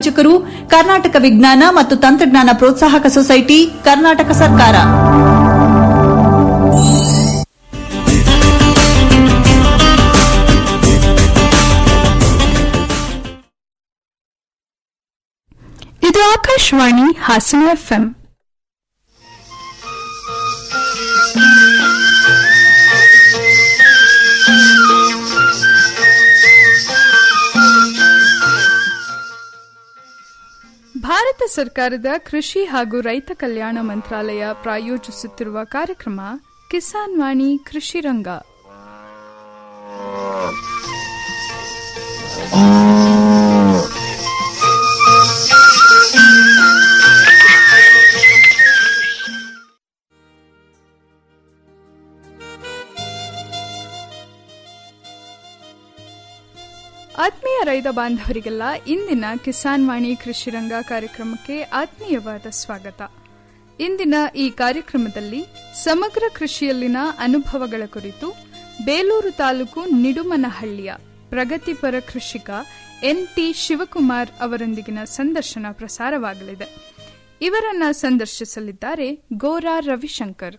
ಶಿಕ್ಷಕರು ಕರ್ನಾಟಕ ವಿಜ್ಞಾನ ಮತ್ತು ತಂತ್ರಜ್ಞಾನ ಪ್ರೋತ್ಸಾಹಕ ಸೊಸೈಟಿ ಕರ್ನಾಟಕ ಸರ್ಕಾರ ಇದು ಆಕಾಶವಾಣಿ ಹಾಸನ ಎಫ್ಎಂ ಭಾರತ ಸರ್ಕಾರದ ಕೃಷಿ ಹಾಗೂ ರೈತ ಕಲ್ಯಾಣ ಮಂತ್ರಾಲಯ ಪ್ರಾಯೋಜಿಸುತ್ತಿರುವ ಕಾರ್ಯಕ್ರಮ ಕಿಸಾನ್ ವಾಣಿ ಕೃಷಿ ರಂಗ ಆತ್ಮೀಯ ರೈತ ಬಾಂಧವರಿಗೆಲ್ಲ ಇಂದಿನ ಕಿಸಾನ್ ವಾಣಿ ಕೃಷಿ ರಂಗ ಕಾರ್ಯಕ್ರಮಕ್ಕೆ ಆತ್ಮೀಯವಾದ ಸ್ವಾಗತ ಇಂದಿನ ಈ ಕಾರ್ಯಕ್ರಮದಲ್ಲಿ ಸಮಗ್ರ ಕೃಷಿಯಲ್ಲಿನ ಅನುಭವಗಳ ಕುರಿತು ಬೇಲೂರು ತಾಲೂಕು ನಿಡುಮನಹಳ್ಳಿಯ ಪ್ರಗತಿಪರ ಕೃಷಿಕ ಎನ್ ಟಿ ಶಿವಕುಮಾರ್ ಅವರೊಂದಿಗಿನ ಸಂದರ್ಶನ ಪ್ರಸಾರವಾಗಲಿದೆ ಇವರನ್ನ ಸಂದರ್ಶಿಸಲಿದ್ದಾರೆ ಗೋರಾ ರವಿಶಂಕರ್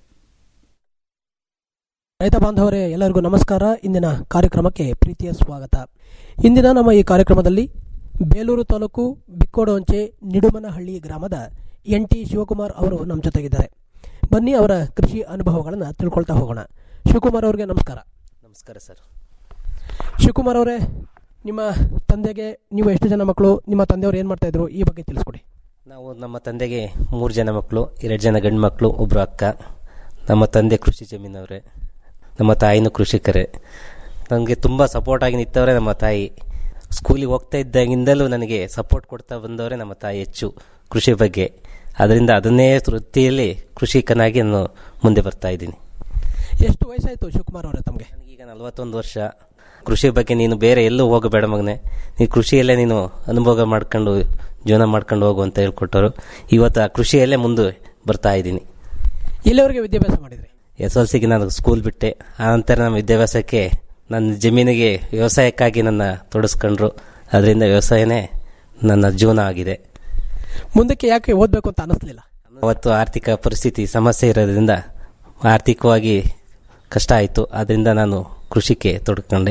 ರೈತ ಬಾಂಧವರೇ ಎಲ್ಲರಿಗೂ ನಮಸ್ಕಾರ ಇಂದಿನ ಕಾರ್ಯಕ್ರಮಕ್ಕೆ ಪ್ರೀತಿಯ ಸ್ವಾಗತ ಇಂದಿನ ನಮ್ಮ ಈ ಕಾರ್ಯಕ್ರಮದಲ್ಲಿ ಬೇಲೂರು ತಾಲೂಕು ಬಿಕ್ಕೋಡೊಂಚೆ ನಿಡುಮನಹಳ್ಳಿ ಗ್ರಾಮದ ಎನ್ ಟಿ ಶಿವಕುಮಾರ್ ಅವರು ನಮ್ಮ ಜೊತೆಗಿದ್ದಾರೆ ಬನ್ನಿ ಅವರ ಕೃಷಿ ಅನುಭವಗಳನ್ನು ತಿಳ್ಕೊಳ್ತಾ ಹೋಗೋಣ ಶಿವಕುಮಾರ್ ಅವರಿಗೆ ನಮಸ್ಕಾರ ನಮಸ್ಕಾರ ಸರ್ ಶಿವಕುಮಾರ್ ಅವರೇ ನಿಮ್ಮ ತಂದೆಗೆ ನೀವು ಎಷ್ಟು ಜನ ಮಕ್ಕಳು ನಿಮ್ಮ ತಂದೆಯವರು ಏನು ಮಾಡ್ತಾ ಇದ್ರು ಈ ಬಗ್ಗೆ ತಿಳಿಸ್ಕೊಡಿ ನಾವು ನಮ್ಮ ತಂದೆಗೆ ಮೂರು ಜನ ಮಕ್ಕಳು ಎರಡು ಜನ ಗಂಡು ಮಕ್ಕಳು ಒಬ್ಬರು ಅಕ್ಕ ನಮ್ಮ ತಂದೆ ಕೃಷಿ ಜಮೀನವರೇ ನಮ್ಮ ತಾಯಿನೂ ಕೃಷಿಕರೇ ನನಗೆ ತುಂಬ ಸಪೋರ್ಟ್ ಆಗಿ ನಿಂತವರೇ ನಮ್ಮ ತಾಯಿ ಸ್ಕೂಲಿಗೆ ಹೋಗ್ತಾ ಇದ್ದಾಗಿಂದಲೂ ನನಗೆ ಸಪೋರ್ಟ್ ಕೊಡ್ತಾ ಬಂದವರೇ ನಮ್ಮ ತಾಯಿ ಹೆಚ್ಚು ಕೃಷಿ ಬಗ್ಗೆ ಅದರಿಂದ ಅದನ್ನೇ ವೃತ್ತಿಯಲ್ಲಿ ಕೃಷಿಕನಾಗಿ ನಾನು ಮುಂದೆ ಬರ್ತಾ ಇದ್ದೀನಿ ಎಷ್ಟು ವಯಸ್ಸಾಯಿತು ಶಿವಕುಮಾರ್ ಅವರೇ ತಮಗೆ ನನಗೀಗ ನಲವತ್ತೊಂದು ವರ್ಷ ಕೃಷಿ ಬಗ್ಗೆ ನೀನು ಬೇರೆ ಎಲ್ಲೂ ಹೋಗಬೇಡ ಮಗನೆ ನೀನು ಕೃಷಿಯಲ್ಲೇ ನೀನು ಅನುಭವ ಮಾಡ್ಕೊಂಡು ಜೀವನ ಮಾಡ್ಕೊಂಡು ಹೋಗು ಅಂತ ಹೇಳ್ಕೊಟ್ಟರು ಇವತ್ತು ಆ ಕೃಷಿಯಲ್ಲೇ ಮುಂದೆ ಬರ್ತಾ ಇದ್ದೀನಿ ಎಲ್ಲಿವರೆಗೆ ವಿದ್ಯಾಭ್ಯಾಸ ಮಾಡಿದ್ರಿ ಎಸ್ ಎಲ್ ಸಿಗೆ ನಾನು ಸ್ಕೂಲ್ ಬಿಟ್ಟೆ ಆನಂತರ ನಮ್ಮ ವಿದ್ಯಾಭ್ಯಾಸಕ್ಕೆ ನನ್ನ ಜಮೀನಿಗೆ ವ್ಯವಸಾಯಕ್ಕಾಗಿ ನನ್ನ ತೊಡಸ್ಕೊಂಡ್ರು ಅದರಿಂದ ವ್ಯವಸಾಯನೇ ನನ್ನ ಜೀವನ ಆಗಿದೆ ಮುಂದಕ್ಕೆ ಯಾಕೆ ಓದಬೇಕು ಅಂತ ಅನ್ನಿಸ್ಲಿಲ್ಲ ಅವತ್ತು ಆರ್ಥಿಕ ಪರಿಸ್ಥಿತಿ ಸಮಸ್ಯೆ ಇರೋದ್ರಿಂದ ಆರ್ಥಿಕವಾಗಿ ಕಷ್ಟ ಆಯಿತು ಅದರಿಂದ ನಾನು ಕೃಷಿಗೆ ತೊಡ್ಕೊಂಡೆ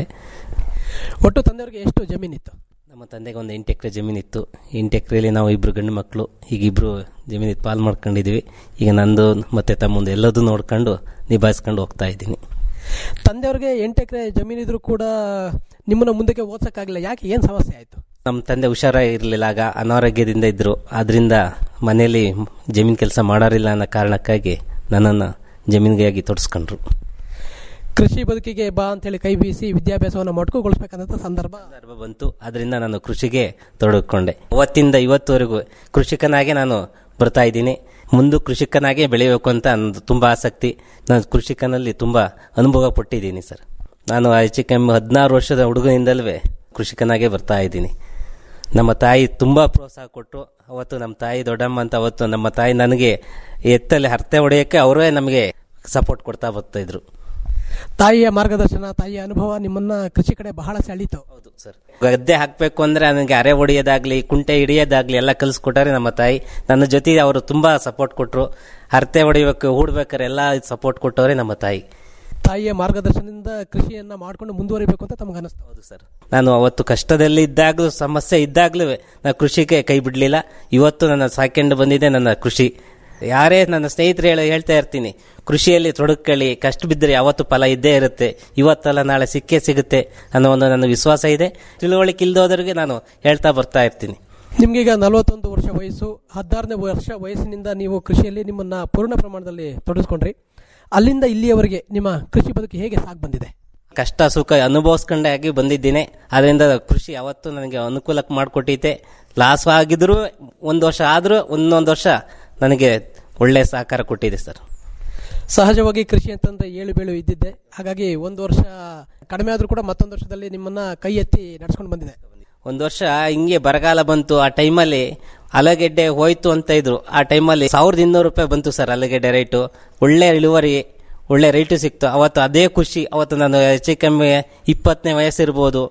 ಒಟ್ಟು ತಂದೆಯವರಿಗೆ ಎಷ್ಟು ಜಮೀನಿತ್ತು ನಮ್ಮ ತಂದೆಗೆ ಒಂದು ಎಂಟು ಎಕರೆ ಜಮೀನಿತ್ತು ಎಂಟು ಎಕರೆಯಲ್ಲಿ ನಾವು ಇಬ್ಬರು ಗಂಡು ಮಕ್ಕಳು ಈಗ ಇಬ್ಬರು ಜಮೀನಿಗೆ ಪಾಲು ಮಾಡ್ಕೊಂಡಿದ್ದೀವಿ ಈಗ ನಂದು ಮತ್ತು ತಮ್ಮಂದು ಎಲ್ಲದೂ ನೋಡ್ಕೊಂಡು ನಿಭಾಯಿಸ್ಕೊಂಡು ಹೋಗ್ತಾ ಇದ್ದೀನಿ ತಂದೆಯವ್ರಿಗೆ ಎಂಟು ಎಕರೆ ಜಮೀನಿದ್ರು ಕೂಡ ನಿಮ್ಮನ್ನ ಮುಂದಕ್ಕೆ ಓದ್ಸಕ್ಕಾಗಿಲ್ಲ ಯಾಕೆ ಏನು ಸಮಸ್ಯೆ ಆಯಿತು ನಮ್ಮ ತಂದೆ ಹುಷಾರಾಗಿರಲಿಲ್ಲ ಆಗ ಅನಾರೋಗ್ಯದಿಂದ ಇದ್ದರು ಆದ್ದರಿಂದ ಮನೆಯಲ್ಲಿ ಜಮೀನು ಕೆಲಸ ಮಾಡೋರಿಲ್ಲ ಅನ್ನೋ ಕಾರಣಕ್ಕಾಗಿ ನನ್ನನ್ನು ಜಮೀನಿಗಾಗಿ ತೊಡಸ್ಕೊಂಡ್ರು ಕೃಷಿ ಬದುಕಿಗೆ ಬಾ ಅಂತೇಳಿ ಕೈ ಬೀಸಿ ವಿದ್ಯಾಭ್ಯಾಸವನ್ನು ಮೊಟಕುಗೊಳಿಸ್ಬೇಕಂತ ಸಂದರ್ಭ ಸಂದರ್ಭ ಬಂತು ಅದರಿಂದ ನಾನು ಕೃಷಿಗೆ ತೊಡಗಿಕೊಂಡೆ ಅವತ್ತಿಂದ ಇವತ್ತುವರೆಗೂ ಕೃಷಿಕನಾಗೆ ನಾನು ಬರ್ತಾ ಇದ್ದೀನಿ ಮುಂದೆ ಕೃಷಿಕನಾಗೆ ಬೆಳೆಯಬೇಕು ಅಂತ ನಂದು ತುಂಬ ಆಸಕ್ತಿ ನಾನು ಕೃಷಿಕನಲ್ಲಿ ತುಂಬ ಅನುಭವ ಪಟ್ಟಿದ್ದೀನಿ ಸರ್ ನಾನು ಹೆಚ್ಚು ಕಮ್ಮಿ ಹದಿನಾರು ವರ್ಷದ ಹುಡುಗನಿಂದಲೇ ಕೃಷಿಕನಾಗೆ ಬರ್ತಾ ಇದ್ದೀನಿ ನಮ್ಮ ತಾಯಿ ತುಂಬ ಪ್ರೋತ್ಸಾಹ ಕೊಟ್ಟು ಅವತ್ತು ನಮ್ಮ ತಾಯಿ ದೊಡ್ಡಮ್ಮ ಅಂತ ಅವತ್ತು ನಮ್ಮ ತಾಯಿ ನನಗೆ ಎತ್ತಲ್ಲಿ ಹರ್ತೆ ಹೊಡೆಯೋಕ್ಕೆ ಅವರೇ ನಮಗೆ ಸಪೋರ್ಟ್ ಕೊಡ್ತಾ ಬರ್ತಾ ಇದ್ರು ತಾಯಿಯ ಮಾರ್ಗದರ್ಶನ ತಾಯಿಯ ಅನುಭವ ನಿಮ್ಮನ್ನ ಕೃಷಿ ಕಡೆ ಬಹಳ ಸೆಳೀತು ಹೌದು ಸರ್ ಗದ್ದೆ ಹಾಕ್ಬೇಕು ಅಂದ್ರೆ ನನಗೆ ಅರೆ ಹೊಡೆಯೋದಾಗ್ಲಿ ಕುಂಟೆ ಹಿಡಿಯೋದಾಗ್ಲಿ ಎಲ್ಲ ಕಲಿಸ್ಕೊಟ್ಟಾರೆ ನಮ್ಮ ತಾಯಿ ನನ್ನ ಜೊತೆ ಅವರು ತುಂಬಾ ಸಪೋರ್ಟ್ ಕೊಟ್ಟರು ಹರತೆ ಹೊಡಿಬೇಕು ಹೂಡ್ಬೇಕಾರೆ ಎಲ್ಲ ಸಪೋರ್ಟ್ ಕೊಟ್ಟವ್ರೆ ನಮ್ಮ ತಾಯಿ ತಾಯಿಯ ಮಾರ್ಗದರ್ಶನದಿಂದ ಕೃಷಿಯನ್ನ ಮಾಡ್ಕೊಂಡು ಮುಂದುವರಿಬೇಕು ಅಂತ ತಮಗೆ ಅನಿಸ್ತು ಹೌದು ಸರ್ ನಾನು ಅವತ್ತು ಕಷ್ಟದಲ್ಲಿ ಇದ್ದಾಗಲೂ ಸಮಸ್ಯೆ ಇದ್ದಾಗಲೂ ನಾನು ಕೃಷಿಗೆ ಕೈ ಬಿಡಲಿಲ್ಲ ಇವತ್ತು ನನ್ನ ಸಾಕೊಂಡು ಬಂದಿದೆ ನನ್ನ ಕೃಷಿ ಯಾರೇ ನನ್ನ ಸ್ನೇಹಿತರು ಹೇಳಿ ಹೇಳ್ತಾ ಇರ್ತೀನಿ ಕೃಷಿಯಲ್ಲಿ ತೊಡಕೊಳ್ಳಿ ಕಷ್ಟ ಬಿದ್ದರೆ ಯಾವತ್ತು ಫಲ ಇದ್ದೇ ಇರುತ್ತೆ ಇವತ್ತಲ್ಲ ನಾಳೆ ಸಿಕ್ಕೇ ಸಿಗುತ್ತೆ ಅನ್ನೋ ಒಂದು ನನ್ನ ವಿಶ್ವಾಸ ಇದೆ ತಿಳುವಳಿಕೆ ಇಲ್ದೋದರಿಗೆ ನಾನು ಹೇಳ್ತಾ ಬರ್ತಾ ಇರ್ತೀನಿ ನಿಮ್ಗೀಗ ನಲವತ್ತೊಂದು ವರ್ಷ ವಯಸ್ಸು ಹದಿನಾರನೇ ವರ್ಷ ವಯಸ್ಸಿನಿಂದ ನೀವು ಕೃಷಿಯಲ್ಲಿ ನಿಮ್ಮನ್ನ ಪೂರ್ಣ ಪ್ರಮಾಣದಲ್ಲಿ ತೊಡಗಿಸ್ಕೊಂಡ್ರಿ ಅಲ್ಲಿಂದ ಇಲ್ಲಿಯವರೆಗೆ ನಿಮ್ಮ ಕೃಷಿ ಬದುಕು ಹೇಗೆ ಸಾಗ್ ಬಂದಿದೆ ಕಷ್ಟ ಸುಖ ಅನುಭವಿಸ್ಕೊಂಡೇ ಆಗಿ ಬಂದಿದ್ದೀನಿ ಅದರಿಂದ ಕೃಷಿ ಯಾವತ್ತೂ ನನಗೆ ಅನುಕೂಲಕ್ಕೆ ಮಾಡಿಕೊಟ್ಟೈತೆ ಲಾಸ್ ಆಗಿದ್ರು ಒಂದು ವರ್ಷ ಆದರೂ ಒಂದೊಂದು ವರ್ಷ ನನಗೆ ಒಳ್ಳೆ ಸಹಕಾರ ಕೊಟ್ಟಿದೆ ಸರ್ ಸಹಜವಾಗಿ ಕೃಷಿ ಅಂತಂದ್ರೆ ಏಳು ಬೀಳು ಇದ್ದಿದ್ದೆ ಹಾಗಾಗಿ ಒಂದು ವರ್ಷ ಕಡಿಮೆ ಆದ್ರೂ ಕೂಡ ಮತ್ತೊಂದು ವರ್ಷದಲ್ಲಿ ನಿಮ್ಮನ್ನ ಕೈ ಎತ್ತಿ ನಡ್ಸ್ಕೊಂಡು ಬಂದಿದೆ ಒಂದು ವರ್ಷ ಹಿಂಗೆ ಬರಗಾಲ ಬಂತು ಆ ಟೈಮಲ್ಲಿ ಆಲೂಗೆಡ್ಡೆ ಹೋಯ್ತು ಅಂತ ಇದ್ರು ಆ ಟೈಮಲ್ಲಿ ಸಾವಿರದ ಇನ್ನೂರು ರೂಪಾಯಿ ಬಂತು ಸರ್ ಆಲೂಗೆಡ್ಡೆ ರೇಟು ಒಳ್ಳೆ ಇಳುವರಿ ಒಳ್ಳೆ ರೇಟು ಸಿಕ್ತು ಅವತ್ತು ಅದೇ ಖುಷಿ ಅವತ್ತು ನಾನು ಹೆಚ್ಚು ಕಮ್ಮಿ ಇಪ್ಪತ್ತನೇ ವಯಸ್ಸಿರ್ಬೋದು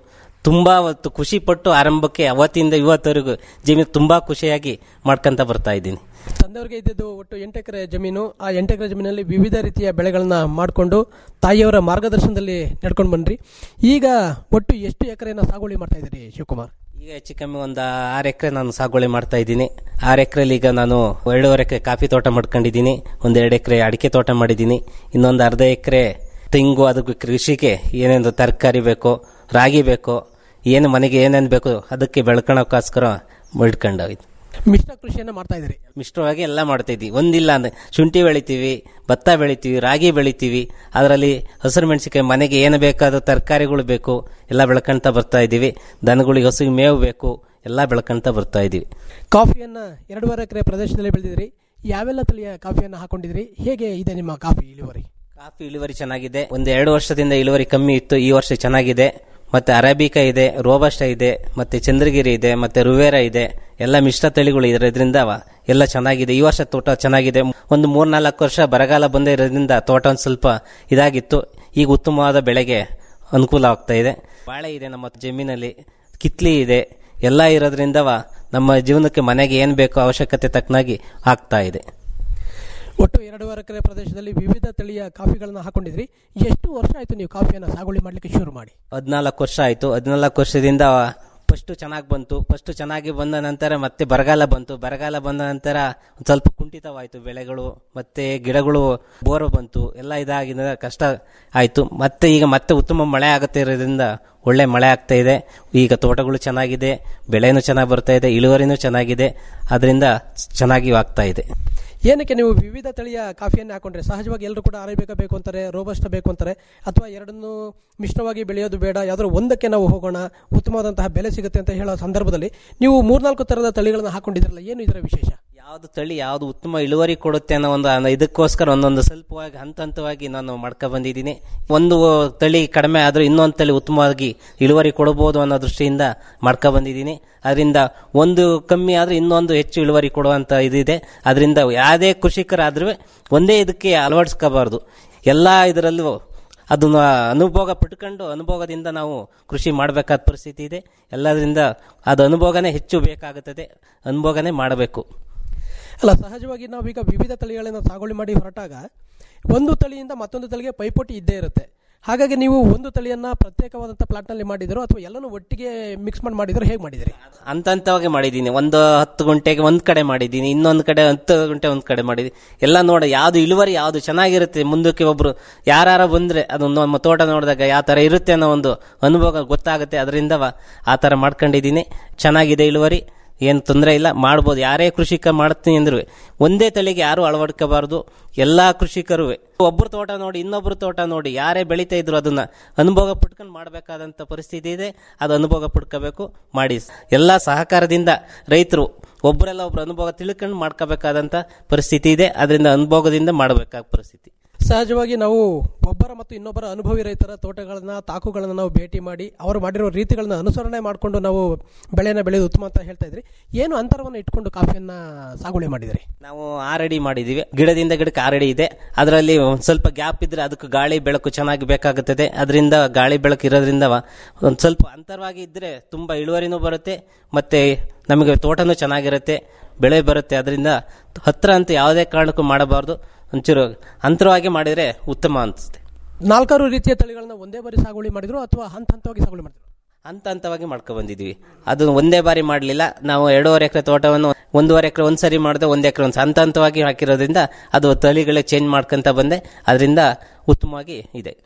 ತುಂಬಾ ಅವತ್ತು ಖುಷಿ ಪಟ್ಟು ಆರಂಭಕ್ಕೆ ಅವತ್ತಿಂದ ಇವತ್ತವರೆಗೂ ಜಮೀನು ತುಂಬಾ ಖುಷಿಯಾಗಿ ಮಾಡ್ಕೊಂತ ಬರ್ತಾ ಇದ್ದೀನಿ ತಂದೆಯವರಿಗೆ ಇದ್ದಿದ್ದು ಒಟ್ಟು ಎಂಟು ಎಕರೆ ಜಮೀನು ಆ ಎಂಟು ಎಕರೆ ಜಮೀನಲ್ಲಿ ವಿವಿಧ ರೀತಿಯ ಬೆಳೆಗಳನ್ನ ಮಾಡಿಕೊಂಡು ತಾಯಿಯವರ ಮಾರ್ಗದರ್ಶನದಲ್ಲಿ ನಡ್ಕೊಂಡು ಬಂದ್ರಿ ಈಗ ಒಟ್ಟು ಎಷ್ಟು ಎಕರೆನ ಸಾಗುವಳಿ ಮಾಡ್ತಾ ಇದ್ದೀರಿ ಶಿವಕುಮಾರ್ ಈಗ ಹೆಚ್ಚು ಕಮ್ಮಿ ಒಂದು ಆರು ಎಕರೆ ನಾನು ಸಾಗುವಳಿ ಮಾಡ್ತಾ ಇದ್ದೀನಿ ಆರು ಎಕರೆಲಿ ಈಗ ನಾನು ಎರಡೂವರೆ ಎಕರೆ ಕಾಫಿ ತೋಟ ಮಾಡ್ಕೊಂಡಿದ್ದೀನಿ ಒಂದು ಎರಡು ಎಕರೆ ಅಡಿಕೆ ತೋಟ ಮಾಡಿದ್ದೀನಿ ಇನ್ನೊಂದು ಅರ್ಧ ಎಕರೆ ತೆಂಗು ಅದಕ್ಕೆ ಕೃಷಿಗೆ ಏನೇನು ತರಕಾರಿ ಬೇಕು ರಾಗಿ ಬೇಕು ಏನು ಮನೆಗೆ ಏನೇನು ಬೇಕು ಅದಕ್ಕೆ ಬೆಳ್ಕೊಳಕ್ಕೋಸ್ಕರ ಇಟ್ಕೊಂಡೋಗಿದ್ದು ಮಿಶ್ರ ಕೃಷಿಯನ್ನ ಮಾಡ್ತಾ ಇದ್ದೀರಿ ಮಿಶ್ರವಾಗಿ ಎಲ್ಲ ಮಾಡ್ತಾ ಇದ್ವಿ ಒಂದಿಲ್ಲ ಅಂದ್ರೆ ಶುಂಠಿ ಬೆಳಿತೀವಿ ಭತ್ತ ಬೆಳಿತೀವಿ ರಾಗಿ ಬೆಳಿತೀವಿ ಅದರಲ್ಲಿ ಹಸಿರು ಮೆಣಸಿನಕಾಯಿ ಮನೆಗೆ ಏನು ಬೇಕಾದ ತರಕಾರಿಗಳು ಬೇಕು ಎಲ್ಲ ಬೆಳ್ಕೊಂತ ಬರ್ತಾ ಇದ್ದೀವಿ ದನಗಳಿಗೆ ಹಸಿರು ಮೇವು ಬೇಕು ಎಲ್ಲ ಬೆಳ್ಕೊಂತ ಬರ್ತಾ ಇದ್ದೀವಿ ಕಾಫಿಯನ್ನ ಎರಡೂವರೆ ಎಕರೆ ಪ್ರದೇಶದಲ್ಲಿ ಬೆಳೆದಿದ್ರಿ ಯಾವೆಲ್ಲ ತಳಿಯ ಕಾಫಿಯನ್ನ ಹಾಕೊಂಡಿದ್ರಿ ಹೇಗೆ ಇದೆ ನಿಮ್ಮ ಕಾಫಿ ಇಳುವರಿ ಕಾಫಿ ಇಳುವರಿ ಚೆನ್ನಾಗಿದೆ ಒಂದು ಎರಡು ವರ್ಷದಿಂದ ಇಳುವರಿ ಕಮ್ಮಿ ಇತ್ತು ಈ ವರ್ಷ ಚೆನ್ನಾಗಿದೆ ಮತ್ತೆ ಅರೇಬಿಕಾ ಇದೆ ರೋಬಸ್ಟ ಇದೆ ಮತ್ತೆ ಚಂದ್ರಗಿರಿ ಇದೆ ಮತ್ತೆ ರುವೇರಾ ಇದೆ ಎಲ್ಲ ಮಿಶ್ರ ತಳಿಗಳು ಇರೋದ್ರಿಂದ ಅವ ಎಲ್ಲ ಚೆನ್ನಾಗಿದೆ ಈ ವರ್ಷ ತೋಟ ಚೆನ್ನಾಗಿದೆ ಒಂದು ಮೂರ್ನಾಲ್ಕು ವರ್ಷ ಬರಗಾಲ ಬಂದಿರೋದ್ರಿಂದ ತೋಟ ಒಂದು ಸ್ವಲ್ಪ ಇದಾಗಿತ್ತು ಈಗ ಉತ್ತಮವಾದ ಬೆಳೆಗೆ ಅನುಕೂಲ ಆಗ್ತಾ ಇದೆ ಬಾಳೆ ಇದೆ ನಮ್ಮ ಜಮೀನಲ್ಲಿ ಕಿತ್ಲಿ ಇದೆ ಎಲ್ಲ ಇರೋದ್ರಿಂದವ ನಮ್ಮ ಜೀವನಕ್ಕೆ ಮನೆಗೆ ಏನು ಬೇಕೋ ಅವಶ್ಯಕತೆ ತಕ್ಕನಾಗಿ ಆಗ್ತಾ ಇದೆ ಒಟ್ಟು ಎರಡೂವರೆ ಎಕರೆ ಪ್ರದೇಶದಲ್ಲಿ ವಿವಿಧ ತಳಿಯ ಕಾಫಿಗಳನ್ನ ಹಾಕೊಂಡಿದ್ರಿ ಎಷ್ಟು ವರ್ಷ ಆಯ್ತು ನೀವು ಕಾಫಿಯನ್ನ ಸಾಗುವಳಿ ಮಾಡ್ಲಿಕ್ಕೆ ಶುರು ಮಾಡಿ ಹದಿನಾಲ್ಕು ವರ್ಷ ಆಯಿತು ಹದಿನಾಲ್ಕು ವರ್ಷದಿಂದ ಫಸ್ಟ್ ಚೆನ್ನಾಗಿ ಬಂತು ಫಸ್ಟ್ ಚೆನ್ನಾಗಿ ಬಂದ ನಂತರ ಮತ್ತೆ ಬರಗಾಲ ಬಂತು ಬರಗಾಲ ಬಂದ ನಂತರ ಒಂದ್ ಸ್ವಲ್ಪ ಕುಂಠಿತವಾಯಿತು ಬೆಳೆಗಳು ಮತ್ತೆ ಗಿಡಗಳು ಬೋರು ಬಂತು ಎಲ್ಲ ಇದಾಗಿದ ಕಷ್ಟ ಆಯಿತು ಮತ್ತೆ ಈಗ ಮತ್ತೆ ಉತ್ತಮ ಮಳೆ ಆಗುತ್ತೆ ಇರೋದ್ರಿಂದ ಒಳ್ಳೆ ಮಳೆ ಆಗ್ತಾ ಇದೆ ಈಗ ತೋಟಗಳು ಚೆನ್ನಾಗಿದೆ ಬೆಳೆನೂ ಚೆನ್ನಾಗಿ ಬರ್ತಾ ಇದೆ ಇಳುವರಿನೂ ಚೆನ್ನಾಗಿದೆ ಅದರಿಂದ ಚೆನ್ನಾಗಿ ಆಗ್ತಾ ಇದೆ ಏನಕ್ಕೆ ನೀವು ವಿವಿಧ ತಳಿಯ ಕಾಫಿಯನ್ನು ಹಾಕೊಂಡ್ರೆ ಸಹಜವಾಗಿ ಎಲ್ಲರೂ ಕೂಡ ಅರೇಬಿಕಾ ಬೇಕು ಅಂತಾರೆ ರೋಬಸ್ಟ ಬೇಕು ಅಂತಾರೆ ಅಥವಾ ಎರಡನ್ನೂ ಮಿಶ್ರವಾಗಿ ಬೆಳೆಯೋದು ಬೇಡ ಯಾವ್ದಾದ್ರು ಒಂದಕ್ಕೆ ನಾವು ಹೋಗೋಣ ಉತ್ತಮವಾದಂತಹ ಬೆಲೆ ಸಿಗುತ್ತೆ ಅಂತ ಹೇಳೋ ಸಂದರ್ಭದಲ್ಲಿ ನೀವು ಮೂರ್ನಾಲ್ಕು ತರದ ತಳಿಗಳನ್ನ ಹಾಕೊಂಡಿದ್ರಲ್ಲ ಏನು ಇದರ ವಿಶೇಷ ಯಾವ್ದು ತಳಿ ಯಾವ್ದು ಉತ್ತಮ ಇಳುವರಿ ಕೊಡುತ್ತೆ ಅನ್ನೋ ಒಂದು ಅನ್ನ- ಇದಕ್ಕೋಸ್ಕರ ಒಂದೊಂದು ಸ್ವಲ್ಪವಾಗಿ ಹಂತ ಹಂತವಾಗಿ ನಾನು ಮಾಡ್ಕೊ ಬಂದಿದ್ದೀನಿ ಒಂದು ತಳಿ ಕಡಿಮೆ ಆದ್ರೂ ಇನ್ನೊಂದು ತಳಿ ಉತ್ತಮವಾಗಿ ಇಳುವರಿ ಕೊಡಬಹುದು ಅನ್ನೋ ದೃಷ್ಟಿಯಿಂದ ಮಾಡ್ಕೊ ಬಂದಿದ್ದೀನಿ ಅದರಿಂದ ಒಂದು ಕಮ್ಮಿ ಆದ್ರೆ ಇನ್ನೊಂದು ಹೆಚ್ಚು ಇಳುವರಿ ಕೊಡುವಂತ ಇದಿದೆ ಅದರಿಂದ ಯಾವುದೇ ಕೃಷಿಕರಾದ್ರೂ ಒಂದೇ ಇದಕ್ಕೆ ಅಳವಡಿಸ್ಕೋಬಾರ್ದು ಎಲ್ಲ ಇದರಲ್ಲೂ ಅದನ್ನ ಅನುಭೋಗ ಪಟ್ಕೊಂಡು ಅನುಭೋಗದಿಂದ ನಾವು ಕೃಷಿ ಮಾಡಬೇಕಾದ ಪರಿಸ್ಥಿತಿ ಇದೆ ಎಲ್ಲದರಿಂದ ಅದು ಅನುಭೋಗನೇ ಹೆಚ್ಚು ಬೇಕಾಗುತ್ತದೆ ಅನುಭೋಗನೇ ಮಾಡಬೇಕು ಅಲ್ಲ ಸಹಜವಾಗಿ ನಾವೀಗ ವಿವಿಧ ತಳಿಗಳನ್ನು ಸಾಗುವಳಿ ಮಾಡಿ ಹೊರಟಾಗ ಒಂದು ತಳಿಯಿಂದ ಮತ್ತೊಂದು ತಳಿಗೆ ಪೈಪೋಟಿ ಇದ್ದೇ ಇರುತ್ತೆ ಹಾಗಾಗಿ ನೀವು ಒಂದು ತಳಿಯನ್ನ ಪ್ರತ್ಯೇಕವಾದಂತಹ ಪ್ಲಾಟ್ ನಲ್ಲಿ ಮಾಡಿದ್ರು ಅಥವಾ ಎಲ್ಲನೂ ಒಟ್ಟಿಗೆ ಮಿಕ್ಸ್ ಮಾಡಿ ಮಾಡಿದ್ರು ಹೇಗೆ ಮಾಡಿದಿರಿ ಹಂತ ಹಂತವಾಗಿ ಮಾಡಿದ್ದೀನಿ ಒಂದು ಹತ್ತು ಗಂಟೆಗೆ ಒಂದ್ ಕಡೆ ಮಾಡಿದ್ದೀನಿ ಇನ್ನೊಂದು ಕಡೆ ಹತ್ತು ಗಂಟೆ ಒಂದ್ ಕಡೆ ಮಾಡಿದ್ದೀನಿ ಎಲ್ಲ ನೋಡ ಯಾವ್ದು ಇಳುವರಿ ಯಾವ್ದು ಚೆನ್ನಾಗಿರುತ್ತೆ ಮುಂದಕ್ಕೆ ಒಬ್ರು ಯಾರು ಬಂದ್ರೆ ಅದು ನಮ್ಮ ತೋಟ ನೋಡಿದಾಗ ಯಾವ ತರ ಇರುತ್ತೆ ಅನ್ನೋ ಒಂದು ಅನುಭವ ಗೊತ್ತಾಗುತ್ತೆ ಅದರಿಂದ ಆ ತರ ಮಾಡ್ಕೊಂಡಿದ್ದೀನಿ ಚೆನ್ನಾಗಿದೆ ಇಳುವರಿ ಏನು ತೊಂದರೆ ಇಲ್ಲ ಮಾಡ್ಬೋದು ಯಾರೇ ಕೃಷಿಕ ಮಾಡ್ತೀನಿ ಅಂದ್ರು ಒಂದೇ ತಳಿಗೆ ಯಾರು ಅಳವಡ್ಕೋಬಾರ್ದು ಎಲ್ಲಾ ಕೃಷಿಕರು ಒಬ್ಬರು ತೋಟ ನೋಡಿ ಇನ್ನೊಬ್ರು ತೋಟ ನೋಡಿ ಯಾರೇ ಬೆಳೀತಾ ಇದ್ರು ಅದನ್ನ ಅನುಭವ ಪಟ್ಕೊಂಡು ಮಾಡಬೇಕಾದಂತ ಪರಿಸ್ಥಿತಿ ಇದೆ ಅದು ಅನುಭವ ಪಡ್ಕೋಬೇಕು ಮಾಡಿ ಎಲ್ಲಾ ಸಹಕಾರದಿಂದ ರೈತರು ಒಬ್ಬರೆಲ್ಲ ಒಬ್ರು ಅನುಭವ ತಿಳ್ಕೊಂಡು ಮಾಡ್ಕೋಬೇಕಾದಂತ ಪರಿಸ್ಥಿತಿ ಇದೆ ಅದರಿಂದ ಅನುಭವದಿಂದ ಮಾಡಬೇಕಾದ ಪರಿಸ್ಥಿತಿ ಸಹಜವಾಗಿ ನಾವು ಒಬ್ಬರ ಮತ್ತು ಇನ್ನೊಬ್ಬರ ಅನುಭವಿ ರೈತರ ತೋಟಗಳನ್ನ ತಾಕುಗಳನ್ನ ನಾವು ಭೇಟಿ ಮಾಡಿ ಅವರು ಮಾಡಿರೋ ರೀತಿಗಳನ್ನ ಅನುಸರಣೆ ಮಾಡಿಕೊಂಡು ನಾವು ಬೆಳೆನ ಬೆಳೆಯೋದು ಉತ್ತಮ ಅಂತ ಹೇಳ್ತಾ ಇದ್ರಿ ಏನು ಅಂತರವನ್ನು ಇಟ್ಕೊಂಡು ಕಾಫಿಯನ್ನ ಸಾಗುವಳಿ ಮಾಡಿದ್ರಿ ನಾವು ಆರಡಿ ಮಾಡಿದೀವಿ ಗಿಡದಿಂದ ಗಿಡಕ್ಕೆ ಆರಡಿ ಇದೆ ಅದರಲ್ಲಿ ಒಂದ್ ಸ್ವಲ್ಪ ಗ್ಯಾಪ್ ಇದ್ರೆ ಅದಕ್ಕೆ ಗಾಳಿ ಬೆಳಕು ಚೆನ್ನಾಗಿ ಬೇಕಾಗುತ್ತದೆ ಅದರಿಂದ ಗಾಳಿ ಬೆಳಕು ಇರೋದ್ರಿಂದ ಒಂದ್ ಸ್ವಲ್ಪ ಅಂತರವಾಗಿ ಇದ್ರೆ ತುಂಬಾ ಇಳುವರಿನೂ ಬರುತ್ತೆ ಮತ್ತೆ ನಮಗೆ ತೋಟನೂ ಚೆನ್ನಾಗಿರುತ್ತೆ ಬೆಳೆ ಬರುತ್ತೆ ಅದರಿಂದ ಹತ್ರ ಅಂತ ಯಾವುದೇ ಕಾರಣಕ್ಕೂ ಮಾಡಬಾರ್ದು ಒಂಚೂರು ಅಂತರವಾಗಿ ಮಾಡಿದ್ರೆ ಉತ್ತಮ ಅನಿಸುತ್ತೆ ನಾಲ್ಕಾರು ರೀತಿಯ ತಳಿಗಳನ್ನ ಒಂದೇ ಬಾರಿ ಸಾಗುವಳಿ ಮಾಡಿದ್ರು ಅಥವಾ ಹಂತ ಹಂತವಾಗಿ ಸಾಗುವಳಿ ಮಾಡಿದ್ರು ಹಂತ ಹಂತವಾಗಿ ಮಾಡ್ಕೊ ಬಂದಿದ್ವಿ ಅದು ಒಂದೇ ಬಾರಿ ಮಾಡಲಿಲ್ಲ ನಾವು ಎರಡೂವರೆ ಎಕರೆ ತೋಟವನ್ನು ಒಂದೂವರೆ ಎಕರೆ ಒಂದ್ಸರಿ ಮಾಡಿದೆ ಒಂದ್ ಎಕರೆ ಒಂದು ಹಂತ ಹಂತವಾಗಿ ಹಾಕಿರೋದ್ರಿಂದ ಅದು ತಳಿಗಳೇ ಚೇಂಜ್ ಮಾಡ್ಕೊಂತ ಬಂದೆ ಅದರಿಂದ ಉತ್ತಮವಾಗಿ ಇದೆ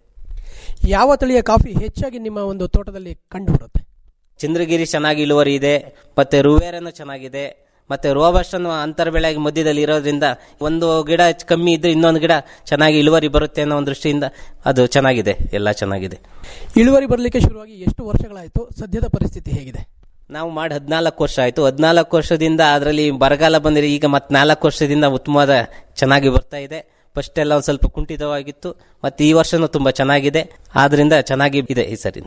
ಯಾವ ತಳಿಯ ಕಾಫಿ ಹೆಚ್ಚಾಗಿ ನಿಮ್ಮ ಒಂದು ತೋಟದಲ್ಲಿ ಕಂಡು ಬರುತ್ತೆ ಚಂದ್ರಗಿರಿ ಚೆನ್ನಾಗಿ ಇಳುವರಿ ಇದೆ ಮತ್ತೆ ರುವೇರನು ಚೆನ್ನಾಗಿದೆ ಮತ್ತೆ ರೋಬಸ್ಟನ್ನು ಅಂತರ ಬೆಳೆಯಾಗಿ ಮಧ್ಯದಲ್ಲಿ ಇರೋದ್ರಿಂದ ಒಂದು ಗಿಡ ಹೆಚ್ಚ್ ಕಮ್ಮಿ ಇದ್ರೆ ಇನ್ನೊಂದು ಗಿಡ ಚೆನ್ನಾಗಿ ಇಳುವರಿ ಬರುತ್ತೆ ಅನ್ನೋ ಒಂದು ದೃಷ್ಟಿಯಿಂದ ಅದು ಚೆನ್ನಾಗಿದೆ ಎಲ್ಲ ಚೆನ್ನಾಗಿದೆ ಇಳುವರಿ ಬರಲಿಕ್ಕೆ ಶುರುವಾಗಿ ಎಷ್ಟು ವರ್ಷಗಳಾಯಿತು ಸದ್ಯದ ಪರಿಸ್ಥಿತಿ ಹೇಗಿದೆ ನಾವು ಮಾಡಿ ಹದಿನಾಲ್ಕು ವರ್ಷ ಆಯ್ತು ಹದಿನಾಲ್ಕು ವರ್ಷದಿಂದ ಅದರಲ್ಲಿ ಬರಗಾಲ ಬಂದಿರಿ ಈಗ ಮತ್ತೆ ನಾಲ್ಕು ವರ್ಷದಿಂದ ಉತ್ತಮವಾದ ಚೆನ್ನಾಗಿ ಬರ್ತಾ ಇದೆ ಫಸ್ಟ್ ಎಲ್ಲ ಒಂದು ಸ್ವಲ್ಪ ಕುಂಠಿತವಾಗಿತ್ತು ಮತ್ತೆ ಈ ವರ್ಷನೂ ತುಂಬಾ ಚೆನ್ನಾಗಿದೆ ಆದ್ರಿಂದ ಚೆನ್ನಾಗಿ ಇದೆ ಈ ಸರಿ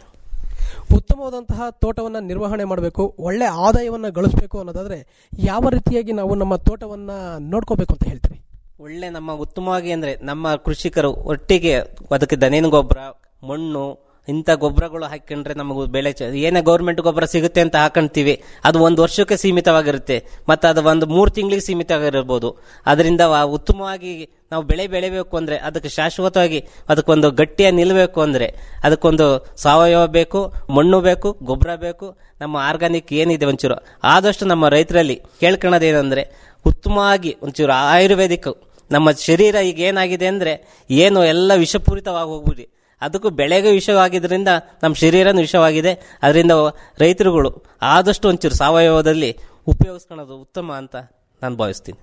ಉತ್ತಮವಾದಂತಹ ತೋಟವನ್ನ ನಿರ್ವಹಣೆ ಮಾಡಬೇಕು ಒಳ್ಳೆ ಆದಾಯವನ್ನ ಗಳಿಸಬೇಕು ಅನ್ನೋದಾದ್ರೆ ಯಾವ ರೀತಿಯಾಗಿ ನಾವು ನಮ್ಮ ತೋಟವನ್ನ ನೋಡ್ಕೋಬೇಕು ಅಂತ ಹೇಳ್ತೀರಿ ಒಳ್ಳೆ ನಮ್ಮ ಉತ್ತಮವಾಗಿ ಅಂದ್ರೆ ನಮ್ಮ ಕೃಷಿಕರು ಒಟ್ಟಿಗೆ ಅದಕ್ಕೆ ದನೇನು ಗೊಬ್ಬರ ಮಣ್ಣು ಇಂಥ ಗೊಬ್ಬರಗಳು ಹಾಕೊಂಡ್ರೆ ನಮಗೆ ಬೆಳೆ ಚ- ಏನೇ ಗೌರ್ಮೆಂಟ್ ಗೊಬ್ಬರ ಸಿಗುತ್ತೆ ಅಂತ ಹಾಕೊಂತೀವಿ ಅದು ಒಂದು ವರ್ಷಕ್ಕೆ ಸೀಮಿತವಾಗಿರುತ್ತೆ ಮತ್ತು ಅದು ಒಂದು ಮೂರು ತಿಂಗಳಿಗೆ ಸೀಮಿತವಾಗಿರ್ಬೋದು ಅದರಿಂದ ವ- ಉತ್ತಮವಾಗಿ ನಾವು ಬೆಳೆ ಬೆಳಿಬೇಕು ಅಂದ್ರೆ ಅದಕ್ಕೆ ಶಾಶ್ವತವಾಗಿ ಅದಕ್ಕೊಂದು ಗಟ್ಟಿಯಾಗಿ ನಿಲ್ಲಬೇಕು ಅಂದ್ರೆ ಅದಕ್ಕೊಂದು ಸಾವಯವ ಬೇಕು ಮಣ್ಣು ಬೇಕು ಗೊಬ್ಬರ ಬೇಕು ನಮ್ಮ ಆರ್ಗಾನಿಕ್ ಏನಿದೆ ಒಂಚೂರು ಆದಷ್ಟು ನಮ್ಮ ರೈತರಲ್ಲಿ ಕೇಳ್ಕೊಳ್ಳೋದೇನೆಂದ್ರೆ ಉತ್ತಮವಾಗಿ ಒಂಚೂರು ಆಯುರ್ವೇದಿಕ್ ನಮ್ಮ ಶರೀರ ಈಗ ಏನಾಗಿದೆ ಅಂದ್ರೆ ಏನು ಎಲ್ಲ ವಿಷಪೂರಿತವಾಗಿ ಹೋಗ್ಬಿಡಿ ಅದಕ್ಕೂ ಬೆಳೆಗೆ ವಿಷವಾಗಿದ್ದರಿಂದ ನಮ್ಮ ಶರೀರನೂ ವಿಷವಾಗಿದೆ ಅದರಿಂದ ರೈತರುಗಳು ಆದಷ್ಟು ಒಂಚೂರು ಸಾವಯವದಲ್ಲಿ ಉಪಯೋಗಿಸ್ಕೊಳ್ಳೋದು ಉತ್ತಮ ಅಂತ ನಾನು ಭಾವಿಸ್ತೀನಿ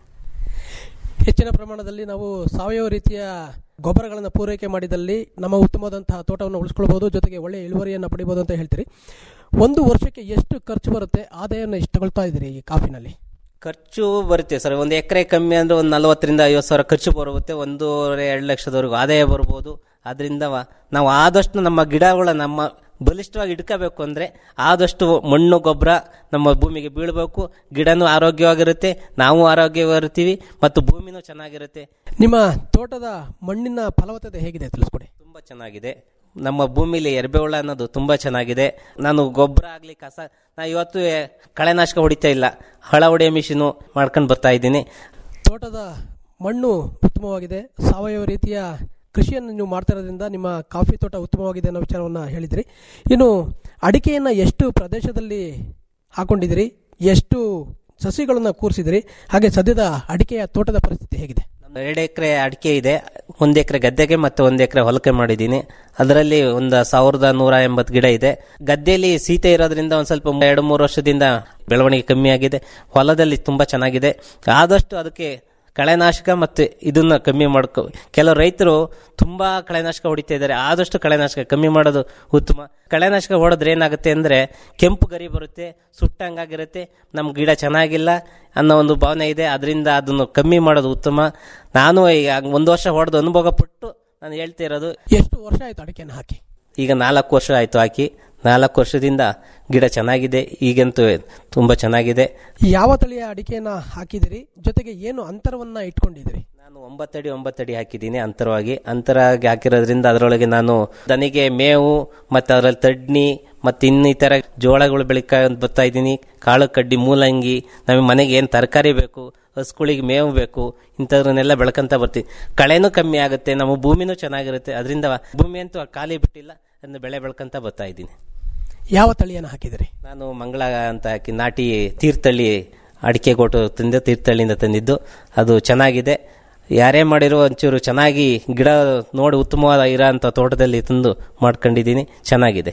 ಹೆಚ್ಚಿನ ಪ್ರಮಾಣದಲ್ಲಿ ನಾವು ಸಾವಯವ ರೀತಿಯ ಗೊಬ್ಬರಗಳನ್ನು ಪೂರೈಕೆ ಮಾಡಿದಲ್ಲಿ ನಮ್ಮ ಉತ್ತಮವಾದಂತಹ ತೋಟವನ್ನು ಉಳಿಸ್ಕೊಳ್ಬಹುದು ಜೊತೆಗೆ ಒಳ್ಳೆಯ ಇಳುವರಿಯನ್ನು ಪಡಿಬಹುದು ಅಂತ ಹೇಳ್ತೀರಿ ಒಂದು ವರ್ಷಕ್ಕೆ ಎಷ್ಟು ಖರ್ಚು ಬರುತ್ತೆ ಆದಾಯವನ್ನು ಎಷ್ಟು ತಗೊಳ್ತಾ ಇದ್ದೀರಿ ಈ ಕಾಫಿನಲ್ಲಿ ಖರ್ಚು ಬರುತ್ತೆ ಸರ್ ಒಂದು ಎಕರೆ ಕಮ್ಮಿ ಅಂದ್ರೆ ಒಂದು ನಲವತ್ತರಿಂದ ಐವತ್ತು ಸಾವಿರ ಖರ್ಚು ಬರುತ್ತೆ ಒಂದೂವರೆ ಎರಡು ಲಕ್ಷದವರೆಗೂ ಆದಾಯ ಬರ್ಬೋದು ಅದರಿಂದ ನಾವು ಆದಷ್ಟು ನಮ್ಮ ಗಿಡಗಳ ನಮ್ಮ ಬಲಿಷ್ಠವಾಗಿ ಇಟ್ಕೋಬೇಕು ಅಂದ್ರೆ ಆದಷ್ಟು ಮಣ್ಣು ಗೊಬ್ಬರ ನಮ್ಮ ಭೂಮಿಗೆ ಬೀಳಬೇಕು ಗಿಡನೂ ಆರೋಗ್ಯವಾಗಿರುತ್ತೆ ನಾವು ಆರೋಗ್ಯವಾಗಿರ್ತೀವಿ ಮತ್ತು ಭೂಮಿನೂ ಚೆನ್ನಾಗಿರುತ್ತೆ ನಿಮ್ಮ ತೋಟದ ಮಣ್ಣಿನ ಫಲವತ್ತತೆ ಹೇಗಿದೆ ತಿಳಿಸ್ಕೊಡಿ ತುಂಬಾ ಚೆನ್ನಾಗಿದೆ ನಮ್ಮ ಭೂಮಿಲಿ ಎರೆಹುಳ ಅನ್ನೋದು ತುಂಬಾ ಚೆನ್ನಾಗಿದೆ ನಾನು ಗೊಬ್ಬರ ಆಗ್ಲಿ ಕಸ ನಾ ಇವತ್ತು ಕಳೆನಾಶಕ ಹೊಡಿತಾ ಇಲ್ಲ ಹಳ ಹೊಡೆಯೋ ಮಿಷಿನು ಮಾಡ್ಕೊಂಡು ಬರ್ತಾ ಇದ್ದೀನಿ ತೋಟದ ಮಣ್ಣು ಉತ್ತಮವಾಗಿದೆ ಸಾವಯವ ರೀತಿಯ ಕೃಷಿಯನ್ನು ನೀವು ಮಾಡ್ತಾ ಇರೋದ್ರಿಂದ ನಿಮ್ಮ ಕಾಫಿ ತೋಟ ಉತ್ತಮವಾಗಿದೆ ಅನ್ನೋ ವಿಚಾರವನ್ನು ಹೇಳಿದ್ರಿ ಇನ್ನು ಅಡಿಕೆಯನ್ನು ಎಷ್ಟು ಪ್ರದೇಶದಲ್ಲಿ ಹಾಕೊಂಡಿದಿರಿ ಎಷ್ಟು ಸಸಿಗಳನ್ನು ಕೂರಿಸಿದಿರಿ ಹಾಗೆ ಸದ್ಯದ ಅಡಿಕೆಯ ತೋಟದ ಪರಿಸ್ಥಿತಿ ಹೇಗಿದೆ ನಮ್ದು ಎರಡು ಎಕರೆ ಅಡಿಕೆ ಇದೆ ಒಂದು ಎಕರೆ ಗದ್ದೆಗೆ ಮತ್ತೆ ಒಂದು ಎಕರೆ ಹೊಲಕ್ಕೆ ಮಾಡಿದ್ದೀನಿ ಅದರಲ್ಲಿ ಒಂದು ಸಾವಿರದ ನೂರ ಎಂಬತ್ತು ಗಿಡ ಇದೆ ಗದ್ದೆಯಲ್ಲಿ ಸೀತೆ ಇರೋದ್ರಿಂದ ಒಂದು ಸ್ವಲ್ಪ ಎರಡು ಮೂರು ವರ್ಷದಿಂದ ಬೆಳವಣಿಗೆ ಕಮ್ಮಿ ಆಗಿದೆ ಹೊಲದಲ್ಲಿ ತುಂಬಾ ಚೆನ್ನಾಗಿದೆ ಆದಷ್ಟು ಅದಕ್ಕೆ ಕಳೆನಾಶಕ ಮತ್ತು ಇದನ್ನ ಕಮ್ಮಿ ಮಾಡ್ಕೊ ಕೆಲವು ರೈತರು ತುಂಬಾ ಕಳೆನಾಶಕ ಹೊಡಿತಾ ಇದ್ದಾರೆ ಆದಷ್ಟು ಕಳೆನಾಶಕ ಕಮ್ಮಿ ಮಾಡೋದು ಉತ್ತಮ ಕಳೆನಾಶಕ ಹೊಡೆದ್ರೆ ಏನಾಗುತ್ತೆ ಅಂದ್ರೆ ಕೆಂಪು ಗರಿ ಬರುತ್ತೆ ಸುಟ್ಟಂಗಾಗಿರುತ್ತೆ ನಮ್ಮ ಗಿಡ ಚೆನ್ನಾಗಿಲ್ಲ ಅನ್ನೋ ಒಂದು ಭಾವನೆ ಇದೆ ಅದರಿಂದ ಅದನ್ನು ಕಮ್ಮಿ ಮಾಡೋದು ಉತ್ತಮ ನಾನು ಈಗ ಒಂದು ವರ್ಷ ಹೊಡೆದು ಅನುಭವ ಪಟ್ಟು ನಾನು ಹೇಳ್ತಾ ಇರೋದು ಎಷ್ಟು ವರ್ಷ ಆಯ್ತು ಅಡಿಕೆಯನ್ನು ಹಾಕಿ ಈಗ ನಾಲ್ಕು ವರ್ಷ ಆಯ್ತು ಹಾಕಿ ನಾಲ್ಕು ವರ್ಷದಿಂದ ಗಿಡ ಚೆನ್ನಾಗಿದೆ ಈಗಂತೂ ತುಂಬಾ ಚೆನ್ನಾಗಿದೆ ಯಾವ ತಳಿಯ ಅಡಿಕೆಯನ್ನು ಹಾಕಿದಿರಿ ಜೊತೆಗೆ ಏನು ಅಂತರವನ್ನ ಇಟ್ಕೊಂಡಿದ್ದೀರಿ ನಾನು ಒಂಬತ್ತಡಿ ಒಂಬತ್ತಡಿ ಹಾಕಿದ್ದೀನಿ ಅಂತರವಾಗಿ ಅಂತರಾಗಿ ಹಾಕಿರೋದ್ರಿಂದ ಅದರೊಳಗೆ ನಾನು ದನಿಗೆ ಮೇವು ಮತ್ತು ಅದರಲ್ಲಿ ತಡ್ನಿ ಮತ್ತು ಇನ್ನಿತರ ಜೋಳಗಳು ಬೆಳಿಕ ಬರ್ತಾ ಇದ್ದೀನಿ ಕಾಳು ಕಡ್ಡಿ ಮೂಲಂಗಿ ನಮಗೆ ಮನೆಗೆ ಏನು ತರಕಾರಿ ಬೇಕು ಹಸುಗಳಿಗೆ ಮೇವು ಬೇಕು ಇಂಥದ್ರನ್ನೆಲ್ಲ ಬೆಳ್ಕೊಂತ ಬರ್ತೀವಿ ಕಳೆನೂ ಕಮ್ಮಿ ಆಗುತ್ತೆ ನಮ್ಮ ಭೂಮಿನೂ ಚೆನ್ನಾಗಿರುತ್ತೆ ಅದರಿಂದ ಭೂಮಿ ಅಂತೂ ಖಾಲಿ ಬಿಟ್ಟಿಲ್ಲ ಅದನ್ನ ಬೆಳೆ ಬೆಳ್ಕೊಂತ ಬರ್ತಾ ಇದ್ದೀನಿ ಯಾವ ತಳಿಯನ್ನು ಹಾಕಿದಿರಿ ನಾನು ಮಂಗಳ ಅಂತ ಹಾಕಿ ನಾಟಿ ತೀರ್ಥಹಳ್ಳಿ ಅಡಿಕೆ ಗೋಟು ತಂದೆ ತೀರ್ಥಹಳ್ಳಿಯಿಂದ ತಂದಿದ್ದು ಅದು ಚೆನ್ನಾಗಿದೆ ಯಾರೇ ಮಾಡಿರೋ ಒಂಚೂರು ಚೆನ್ನಾಗಿ ಗಿಡ ನೋಡಿ ಉತ್ತಮವಾದ ಇರೋ ಅಂಥ ತೋಟದಲ್ಲಿ ತಂದು ಮಾಡ್ಕೊಂಡಿದ್ದೀನಿ ಚೆನ್ನಾಗಿದೆ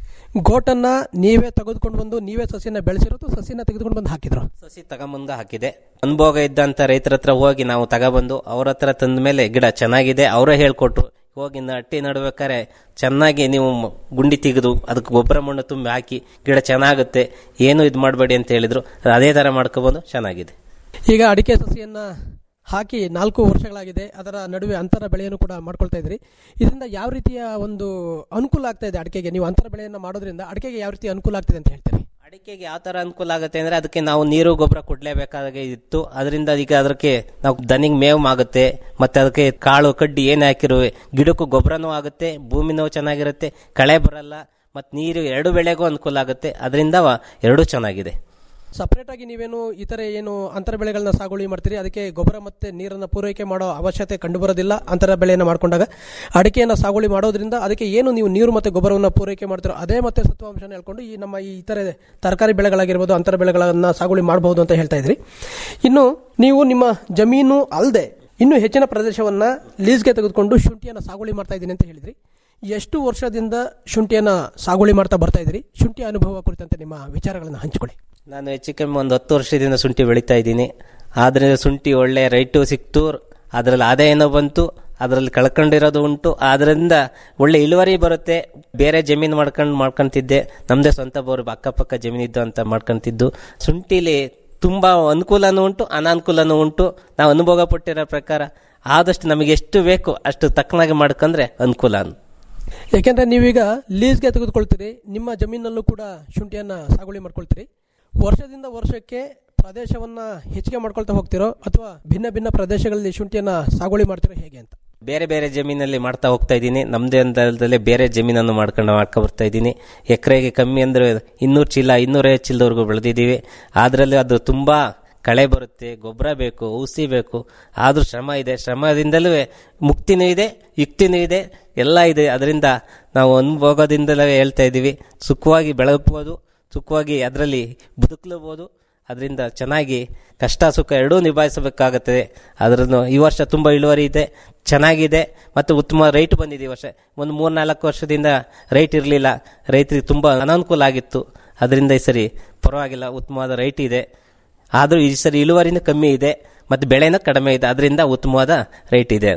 ಗೋಟನ್ನ ನೀವೇ ತೆಗೆದುಕೊಂಡು ಬಂದು ನೀವೇ ಸಸಿನ ಬೆಳೆಸಿರೋದು ಸಸಿನ ತೆಗೆದುಕೊಂಡು ಬಂದು ಹಾಕಿದ್ರು ಸಸಿ ತಗೊಂಬಂದು ಹಾಕಿದೆ ಅನುಭವ ಇದ್ದಂತ ರೈತರ ಹತ್ರ ಹೋಗಿ ನಾವು ತಗೊಬಂದು ಅವ್ರ ಹತ್ರ ತಂದ ಮೇಲೆ ಗಿಡ ಚೆನ್ನಾಗಿದೆ ಅವರೇ ಹೇಳ್ಕೊಟ್ರು ಹೋಗಿ ಅಟ್ಟಿ ನಡ್ಬೇಕಾರೆ ಚೆನ್ನಾಗಿ ನೀವು ಮ- ಗುಂಡಿ ತೆಗೆದು ಅದಕ್ಕೆ ಗೊಬ್ಬರ ಮಣ್ಣು ತುಂಬಿ ಹಾಕಿ ಗಿಡ ಚೆನ್ನಾಗುತ್ತೆ ಏನು ಇದು ಮಾಡಬೇಡಿ ಅಂತ ಹೇಳಿದ್ರು ಅದೇ ತರ ಮಾಡ್ಕೊಬಂದು ಚೆನ್ನಾಗಿದೆ ಈಗ ಅಡಿಕೆ ಸಸಿಯನ್ನ ಹಾಕಿ ನಾಲ್ಕು ವರ್ಷಗಳಾಗಿದೆ ಅದರ ನಡುವೆ ಅಂತರ ಬೆಳೆಯನ್ನು ಕೂಡ ಮಾಡ್ಕೊಳ್ತಾ ಇದ್ರಿ ಇದರಿಂದ ಯಾವ ರೀತಿಯ ಒಂದು ಅನುಕೂಲ ಆಗ್ತಾ ಇದೆ ಅಡಿಕೆಗೆ ನೀವು ಅಂತರ ಬೆಳೆಯನ್ನು ಮಾಡೋದ್ರಿಂದ ಅಡಿಕೆಗೆ ಯಾವ ರೀತಿ ಅನುಕೂಲ ಆಗ್ತಿದೆ ಅಂತ ಹೇಳ್ತೀರಿ ಅಡಿಕೆಗೆ ಯಾವ ತರ ಅನುಕೂಲ ಆಗುತ್ತೆ ಅಂದ್ರೆ ಅದಕ್ಕೆ ನಾವು ನೀರು ಗೊಬ್ಬರ ಕೊಡ್ಲೇಬೇಕಾಗಿ ಇತ್ತು ಅದರಿಂದ ಈಗ ಅದಕ್ಕೆ ನಾವು ದನಿಗೆ ಮೇವು ಆಗುತ್ತೆ ಮತ್ತೆ ಅದಕ್ಕೆ ಕಾಳು ಕಡ್ಡಿ ಏನೇ ಹಾಕಿರೋ ಗಿಡಕ್ಕೂ ಗೊಬ್ಬರನೂ ಆಗುತ್ತೆ ಭೂಮಿನೂ ಚೆನ್ನಾಗಿರುತ್ತೆ ಕಳೆ ಬರಲ್ಲ ಮತ್ತೆ ನೀರು ಎರಡು ಬೆಳೆಗೂ ಅನುಕೂಲ ಆಗುತ್ತೆ ಅದರಿಂದ ಎರಡೂ ಚೆನ್ನಾಗಿದೆ ಸಪರೇಟ್ ಆಗಿ ನೀವೇನು ಇತರೆ ಏನು ಅಂತರ ಬೆಳೆಗಳನ್ನ ಸಾಗುವಳಿ ಮಾಡ್ತೀರಿ ಅದಕ್ಕೆ ಗೊಬ್ಬರ ಮತ್ತೆ ನೀರನ್ನು ಪೂರೈಕೆ ಮಾಡೋ ಅವಶ್ಯಕತೆ ಕಂಡು ಬರೋದಿಲ್ಲ ಅಂತರ ಬೆಳೆಯನ್ನು ಮಾಡ್ಕೊಂಡಾಗ ಅಡಿಕೆಯನ್ನು ಸಾಗುವಳಿ ಮಾಡೋದ್ರಿಂದ ಅದಕ್ಕೆ ಏನು ನೀವು ನೀರು ಮತ್ತೆ ಗೊಬ್ಬರವನ್ನು ಪೂರೈಕೆ ಮಾಡ್ತೀರೋ ಅದೇ ಮತ್ತೆ ಸತ್ವಾಂಶನ ಹೇಳ್ಕೊಂಡು ಈ ನಮ್ಮ ಈ ಇತರೆ ತರಕಾರಿ ಬೆಳೆಗಳಾಗಿರ್ಬೋದು ಅಂತರ ಬೆಳೆಗಳನ್ನ ಸಾಗುವಳಿ ಮಾಡಬಹುದು ಅಂತ ಹೇಳ್ತಾ ಇದ್ರಿ ಇನ್ನು ನೀವು ನಿಮ್ಮ ಜಮೀನು ಅಲ್ಲದೆ ಇನ್ನು ಹೆಚ್ಚಿನ ಪ್ರದೇಶವನ್ನ ಲೀಸ್ಗೆ ತೆಗೆದುಕೊಂಡು ಶುಂಠಿಯನ್ನು ಸಾಗುವಳಿ ಮಾಡ್ತಾ ಇದ್ದೀನಿ ಅಂತ ಹೇಳಿದ್ರಿ ಎಷ್ಟು ವರ್ಷದಿಂದ ಶುಂಠಿಯನ್ನ ಸಾಗುವಳಿ ಮಾಡ್ತಾ ಬರ್ತಾ ಇದ್ರಿ ಶುಂಠಿ ಅನುಭವ ಕುರಿತಂತೆ ನಿಮ್ಮ ವಿಚಾರಗಳನ್ನು ಹಂಚಿಕೊಳ್ಳಿ ನಾನು ಹೆಚ್ಚು ಕಮ್ಮಿ ಒಂದು ಹತ್ತು ವರ್ಷದಿಂದ ಶುಂಠಿ ಬೆಳೀತಾ ಇದ್ದೀನಿ ಆದ್ರಿಂದ ಶುಂಠಿ ಒಳ್ಳೆ ರೈಟು ಸಿಕ್ತು ಅದರಲ್ಲಿ ಆದಾಯನೂ ಬಂತು ಅದರಲ್ಲಿ ಕಳ್ಕೊಂಡಿರೋದು ಉಂಟು ಅದರಿಂದ ಒಳ್ಳೆ ಇಳುವರಿ ಬರುತ್ತೆ ಬೇರೆ ಜಮೀನು ಮಾಡ್ಕೊಂಡು ಮಾಡ್ಕೊಂತಿದ್ದೆ ನಮ್ಮದೇ ಸ್ವಂತ ಬೋರ್ ಅಕ್ಕಪಕ್ಕ ಜಮೀನಿದ್ದು ಅಂತ ಮಾಡ್ಕೊಂತಿದ್ದು ಶುಂಠಿಲಿ ತುಂಬಾ ಅನುಕೂಲನೂ ಉಂಟು ಅನಾನುಕೂಲನೂ ಉಂಟು ನಾವು ಅನುಭವ ಪಟ್ಟಿರೋ ಪ್ರಕಾರ ಆದಷ್ಟು ನಮಗೆ ಎಷ್ಟು ಬೇಕು ಅಷ್ಟು ತಕ್ಕನಾಗಿ ಮಾಡ್ಕೊಂಡ್ರೆ ಅನುಕೂಲ ಯಾಕೆಂದ್ರೆ ನೀವೀಗ ಲೀಸ್ಗೆ ತೆಗೆದುಕೊಳ್ತೀರಿ ನಿಮ್ಮ ಜಮೀನಲ್ಲೂ ಕೂಡ ಶುಂಠಿಯನ್ನ ಸಾಗುವಳಿ ಮಾಡ್ಕೊಳ್ತೀರಿ ವರ್ಷದಿಂದ ವರ್ಷಕ್ಕೆ ಪ್ರದೇಶವನ್ನ ಹೆಚ್ಚಿಗೆ ಮಾಡ್ಕೊಳ್ತಾ ಹೋಗ್ತಿರೋ ಅಥವಾ ಭಿನ್ನ ಭಿನ್ನ ಪ್ರದೇಶಗಳಲ್ಲಿ ಶುಂಠಿಯನ್ನ ಸಾಗುವಳಿ ಮಾಡ್ತಿರೋ ಹೇಗೆ ಅಂತ ಬೇರೆ ಬೇರೆ ಜಮೀನಲ್ಲಿ ಮಾಡ್ತಾ ಹೋಗ್ತಾ ಇದ್ದೀನಿ ನಮ್ಮದೇ ಅಂತಲ್ಲದೆ ಬೇರೆ ಜಮೀನನ್ನು ಮಾಡ್ಕೊಂಡು ಮಾಡ್ಕೊ ಬರ್ತಾ ಇದ್ದೀನಿ ಎಕರೆಗೆ ಕಮ್ಮಿ ಅಂದರೆ ಇನ್ನೂರು ಚೀಲ ಇನ್ನೂರೈವತ್ತು ಚೀಲದವರೆಗೂ ಬೆಳೆದಿದ್ದೀವಿ ಅದರಲ್ಲಿ ಅದು ತುಂಬ ಕಳೆ ಬರುತ್ತೆ ಗೊಬ್ಬರ ಬೇಕು ಔಷಧಿ ಬೇಕು ಆದರೂ ಶ್ರಮ ಇದೆ ಶ್ರಮದಿಂದಲೂ ಮುಕ್ತಿನೂ ಇದೆ ಯುಕ್ತಿನೂ ಇದೆ ಎಲ್ಲ ಇದೆ ಅದರಿಂದ ನಾವು ಅನುಭೋಗದಿಂದಲೇ ಹೇಳ್ತಾ ಇದ್ದೀವಿ ಸುಖವಾಗಿ ಬೆಳಗ್ಬೋದು ಸುಖವಾಗಿ ಅದರಲ್ಲಿ ಬದುಕಲೂಬೋದು ಅದರಿಂದ ಚೆನ್ನಾಗಿ ಕಷ್ಟ ಸುಖ ಎರಡೂ ನಿಭಾಯಿಸಬೇಕಾಗುತ್ತದೆ ಅದರನ್ನು ಈ ವರ್ಷ ತುಂಬ ಇಳುವರಿ ಇದೆ ಚೆನ್ನಾಗಿದೆ ಮತ್ತು ಉತ್ತಮ ರೈಟ್ ಬಂದಿದೆ ಈ ವರ್ಷ ಒಂದು ಮೂರು ನಾಲ್ಕು ವರ್ಷದಿಂದ ರೈಟ್ ಇರಲಿಲ್ಲ ರೈತರಿಗೆ ತುಂಬ ಅನಾನುಕೂಲ ಆಗಿತ್ತು ಅದರಿಂದ ಈ ಸರಿ ಪರವಾಗಿಲ್ಲ ಉತ್ತಮವಾದ ರೈಟ್ ಇದೆ ಆದರೂ ಈ ಸರಿ ಇಳುವರಿನೂ ಕಮ್ಮಿ ಇದೆ ಮತ್ತು ಬೆಳೆನೂ ಕಡಿಮೆ ಇದೆ ಅದರಿಂದ ಉತ್ತಮವಾದ ರೈಟ್ ಇದೆ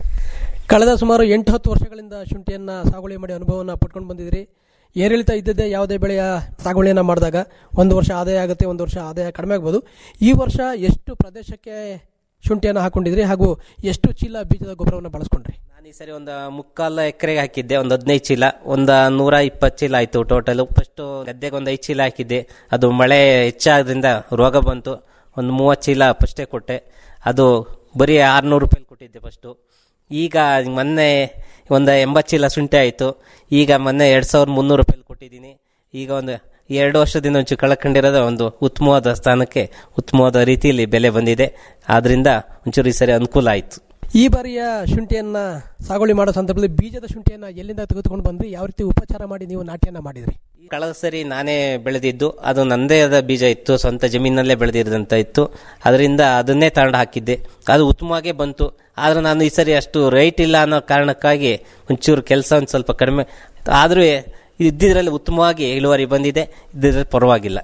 ಕಳೆದ ಸುಮಾರು ಎಂಟು ಹತ್ತು ವರ್ಷಗಳಿಂದ ಶುಂಠಿಯನ್ನ ಸಾಗುವಳಿ ಮಾಡಿ ಅನುಭವವನ್ನು ಪಡ್ಕೊಂಡು ಬಂದಿದ್ದೀರಿ ಏರಿಳಿತ ಇದ್ದದ್ದೇ ಯಾವುದೇ ಬೆಳೆಯ ಸಾಗುವಳಿಯನ್ನು ಮಾಡಿದಾಗ ಒಂದು ವರ್ಷ ಆದಾಯ ಆಗುತ್ತೆ ಒಂದು ವರ್ಷ ಆದಾಯ ಕಡಿಮೆ ಆಗ್ಬೋದು ಈ ವರ್ಷ ಎಷ್ಟು ಪ್ರದೇಶಕ್ಕೆ ಶುಂಠಿಯನ್ನು ಹಾಕೊಂಡಿದ್ರಿ ಹಾಗೂ ಎಷ್ಟು ಚೀಲ ಬೀಜದ ಗೊಬ್ಬರವನ್ನು ಬಳಸ್ಕೊಂಡ್ರಿ ನಾನು ಈ ಸರಿ ಒಂದು ಮುಕ್ಕಾಲು ಎಕರೆಗೆ ಹಾಕಿದ್ದೆ ಒಂದು ಹದಿನೈದು ಚೀಲ ಒಂದು ನೂರ ಇಪ್ಪತ್ತು ಚೀಲ ಆಯಿತು ಟೋಟಲ್ ಫಸ್ಟು ಗದ್ದೆಗೆ ಒಂದು ಐದು ಚೀಲ ಹಾಕಿದ್ದೆ ಅದು ಮಳೆ ಹೆಚ್ಚಾದ್ರಿಂದ ರೋಗ ಬಂತು ಒಂದು ಮೂವತ್ತು ಚೀಲ ಫಸ್ಟೇ ಕೊಟ್ಟೆ ಅದು ಬರೀ ಆರುನೂರು ರೂಪಾಯಿ ಕೊಟ್ಟಿದ್ದೆ ಫಸ್ಟು ಈಗ ಮೊನ್ನೆ ಒಂದು ಎಂಬತ್ತು ಚೀಲ ಶುಂಠಿ ಆಯಿತು ಈಗ ಮೊನ್ನೆ ಎರಡು ಸಾವಿರದ ಮುನ್ನೂರು ರೂಪಾಯಿ ಕೊಟ್ಟಿದ್ದೀನಿ ಈಗ ಒಂದು ಎರಡು ವರ್ಷದಿಂದ ಒಂಚೂರು ಕಳ್ಕೊಂಡಿರೋದು ಒಂದು ಉತ್ತಮವಾದ ಸ್ಥಾನಕ್ಕೆ ಉತ್ತಮವಾದ ರೀತಿಯಲ್ಲಿ ಬೆಲೆ ಬಂದಿದೆ ಆದ್ದರಿಂದ ಒಂಚೂರು ಈ ಸರಿ ಅನುಕೂಲ ಆಯಿತು ಈ ಬಾರಿಯ ಶುಂಠಿಯನ್ನ ಸಾಗುವಳಿ ಮಾಡೋ ಸಂದರ್ಭದಲ್ಲಿ ಬೀಜದ ಶುಂಠಿಯನ್ನ ಎಲ್ಲಿಂದ ತೆಗೆದುಕೊಂಡು ಬಂದ್ರಿ ಯಾವ ರೀತಿ ಉಪಚಾರ ಮಾಡಿ ನೀವು ನಾಟಿಯನ್ನ ಮಾಡಿದ್ರಿ ಕಳೆದ ಸರಿ ನಾನೇ ಬೆಳೆದಿದ್ದು ಅದು ನಂದೇ ಆದ ಬೀಜ ಇತ್ತು ಸ್ವಂತ ಜಮೀನಲ್ಲೇ ಬೆಳೆದಿರೋದಂತ ಇತ್ತು ಅದರಿಂದ ಅದನ್ನೇ ತಗೊಂಡು ಹಾಕಿದ್ದೆ ಅದು ಉತ್ತಮವಾಗೇ ಬಂತು ಆದ್ರೆ ನಾನು ಈ ಸರಿ ಅಷ್ಟು ರೈಟ್ ಇಲ್ಲ ಅನ್ನೋ ಕಾರಣಕ್ಕಾಗಿ ಒಂಚೂರು ಕೆಲಸ ಒಂದು ಸ್ವಲ್ಪ ಕಡಿಮೆ ಆದರೂ ಇದ್ದಿದ್ರಲ್ಲಿ ಉತ್ತಮವಾಗಿ ಇಳುವರಿ ಬಂದಿದೆ ಇದ್ದಿದ್ರಲ್ಲಿ ಪರವಾಗಿಲ್ಲ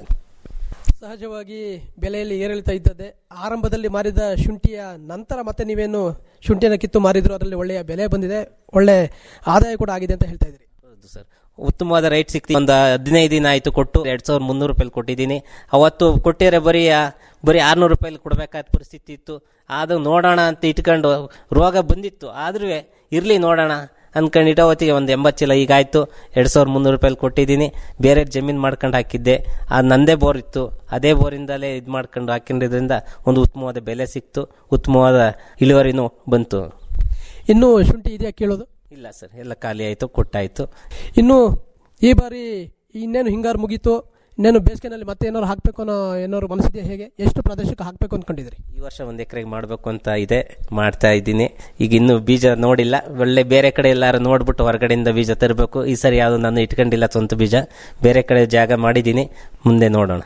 ಸಹಜವಾಗಿ ಬೆಲೆಯಲ್ಲಿ ಏರಿಳಿತ ಇದ್ದದ್ದೇ ಆರಂಭದಲ್ಲಿ ಮಾರಿದ ಶುಂಠಿಯ ನಂತರ ಮತ್ತೆ ನೀವೇನು ಶುಂಠಿಯನ್ನು ಕಿತ್ತು ಮಾರಿದ್ರು ಅದರಲ್ಲಿ ಒಳ್ಳೆಯ ಬೆಲೆ ಬಂದಿದೆ ಒಳ್ಳೆ ಆದಾಯ ಕೂಡ ಆಗಿದೆ ಅಂತ ಹೇಳ್ತಾ ಇದ್ರಿ ಹೌದು ಸರ್ ಉತ್ತಮವಾದ ರೈಟ್ ಸಿಕ್ತಿ ಒಂದು ಹದಿನೈದು ದಿನ ಆಯ್ತು ಕೊಟ್ಟು ಎರಡ್ ಸಾವಿರದ ಮುನ್ನೂರು ರೂಪಾಯಿ ಕೊಟ್ಟಿದ್ದೀನಿ ಅವತ್ತು ಕೊಟ್ಟಿದ್ರೆ ಬರೀ ಆ- ಬರೀ ಆರ್ನೂರು ರೂಪಾಯಿ ಕೊಡಬೇಕಾದ ಪರಿಸ್ಥಿತಿ ಇತ್ತು ಅದು ನೋಡೋಣ ಅಂತ ಇಟ್ಕೊಂಡು ರೋಗ ಬಂದಿತ್ತು ಆದ್ರೂ ಇರ್ಲಿ ನೋಡೋಣ ಅನ್ಕೊಂಡು ಇಡೋವತ್ತಿಗೆ ಒಂದು ಎಂಬತ್ತು ಚೀಲ ಈಗ ಆಯ್ತು ಎರಡು ಸಾವಿರದ ಮುನ್ನೂರು ರೂಪಾಯಿ ಕೊಟ್ಟಿದ್ದೀನಿ ಬೇರೆ ಜಮೀನು ಮಾಡ್ಕೊಂಡು ಹಾಕಿದ್ದೆ ಅದು ನಂದೇ ಬೋರ್ ಇತ್ತು ಅದೇ ಬೋರಿಂದಲೇ ಇದು ಮಾಡ್ಕೊಂಡು ಹಾಕಿದ್ರಿಂದ ಒಂದು ಉತ್ತಮವಾದ ಬೆಲೆ ಸಿಕ್ತು ಉತ್ತಮವಾದ ಇಳುವರಿನೂ ಬಂತು ಇನ್ನು ಶುಂಠಿ ಇದೆಯಾ ಕೇಳೋದು ಇಲ್ಲ ಸರ್ ಎಲ್ಲ ಖಾಲಿ ಆಯಿತು ಕೊಟ್ಟಾಯಿತು ಇನ್ನು ಈ ಬಾರಿ ಇನ್ನೇನು ಹಿಂಗಾರು ಮುಗೀತು ಇನ್ನೇನು ಬೇಸಿಗೆನಲ್ಲಿ ಮತ್ತೆ ಏನಾದ್ರು ಹಾಕಬೇಕು ಅನ್ನೋ ಏನಾದ್ರು ಮನಸ್ಸಿದೆಯಾ ಹೇಗೆ ಎಷ್ಟು ಪ್ರದೇಶಕ್ಕೆ ಹಾಕಬೇಕು ಅಂದ್ಕೊಂಡಿದ್ರಿ ಈ ವರ್ಷ ಒಂದು ಎಕರೆಗೆ ಮಾಡಬೇಕು ಅಂತ ಇದೆ ಮಾಡ್ತಾ ಇದ್ದೀನಿ ಈಗ ಇನ್ನು ಬೀಜ ನೋಡಿಲ್ಲ ಒಳ್ಳೆ ಬೇರೆ ಕಡೆ ಎಲ್ಲಾರು ನೋಡ್ಬಿಟ್ಟು ಹೊರಗಡೆಯಿಂದ ಬೀಜ ತರಬೇಕು ಈ ಸರಿ ಯಾವುದು ನಾನು ಇಟ್ಕೊಂಡಿಲ್ಲ ಸ್ವಂತ ಬೀಜ ಬೇರೆ ಕಡೆ ಜಾಗ ಮಾಡಿದ್ದೀನಿ ಮುಂದೆ ನೋಡೋಣ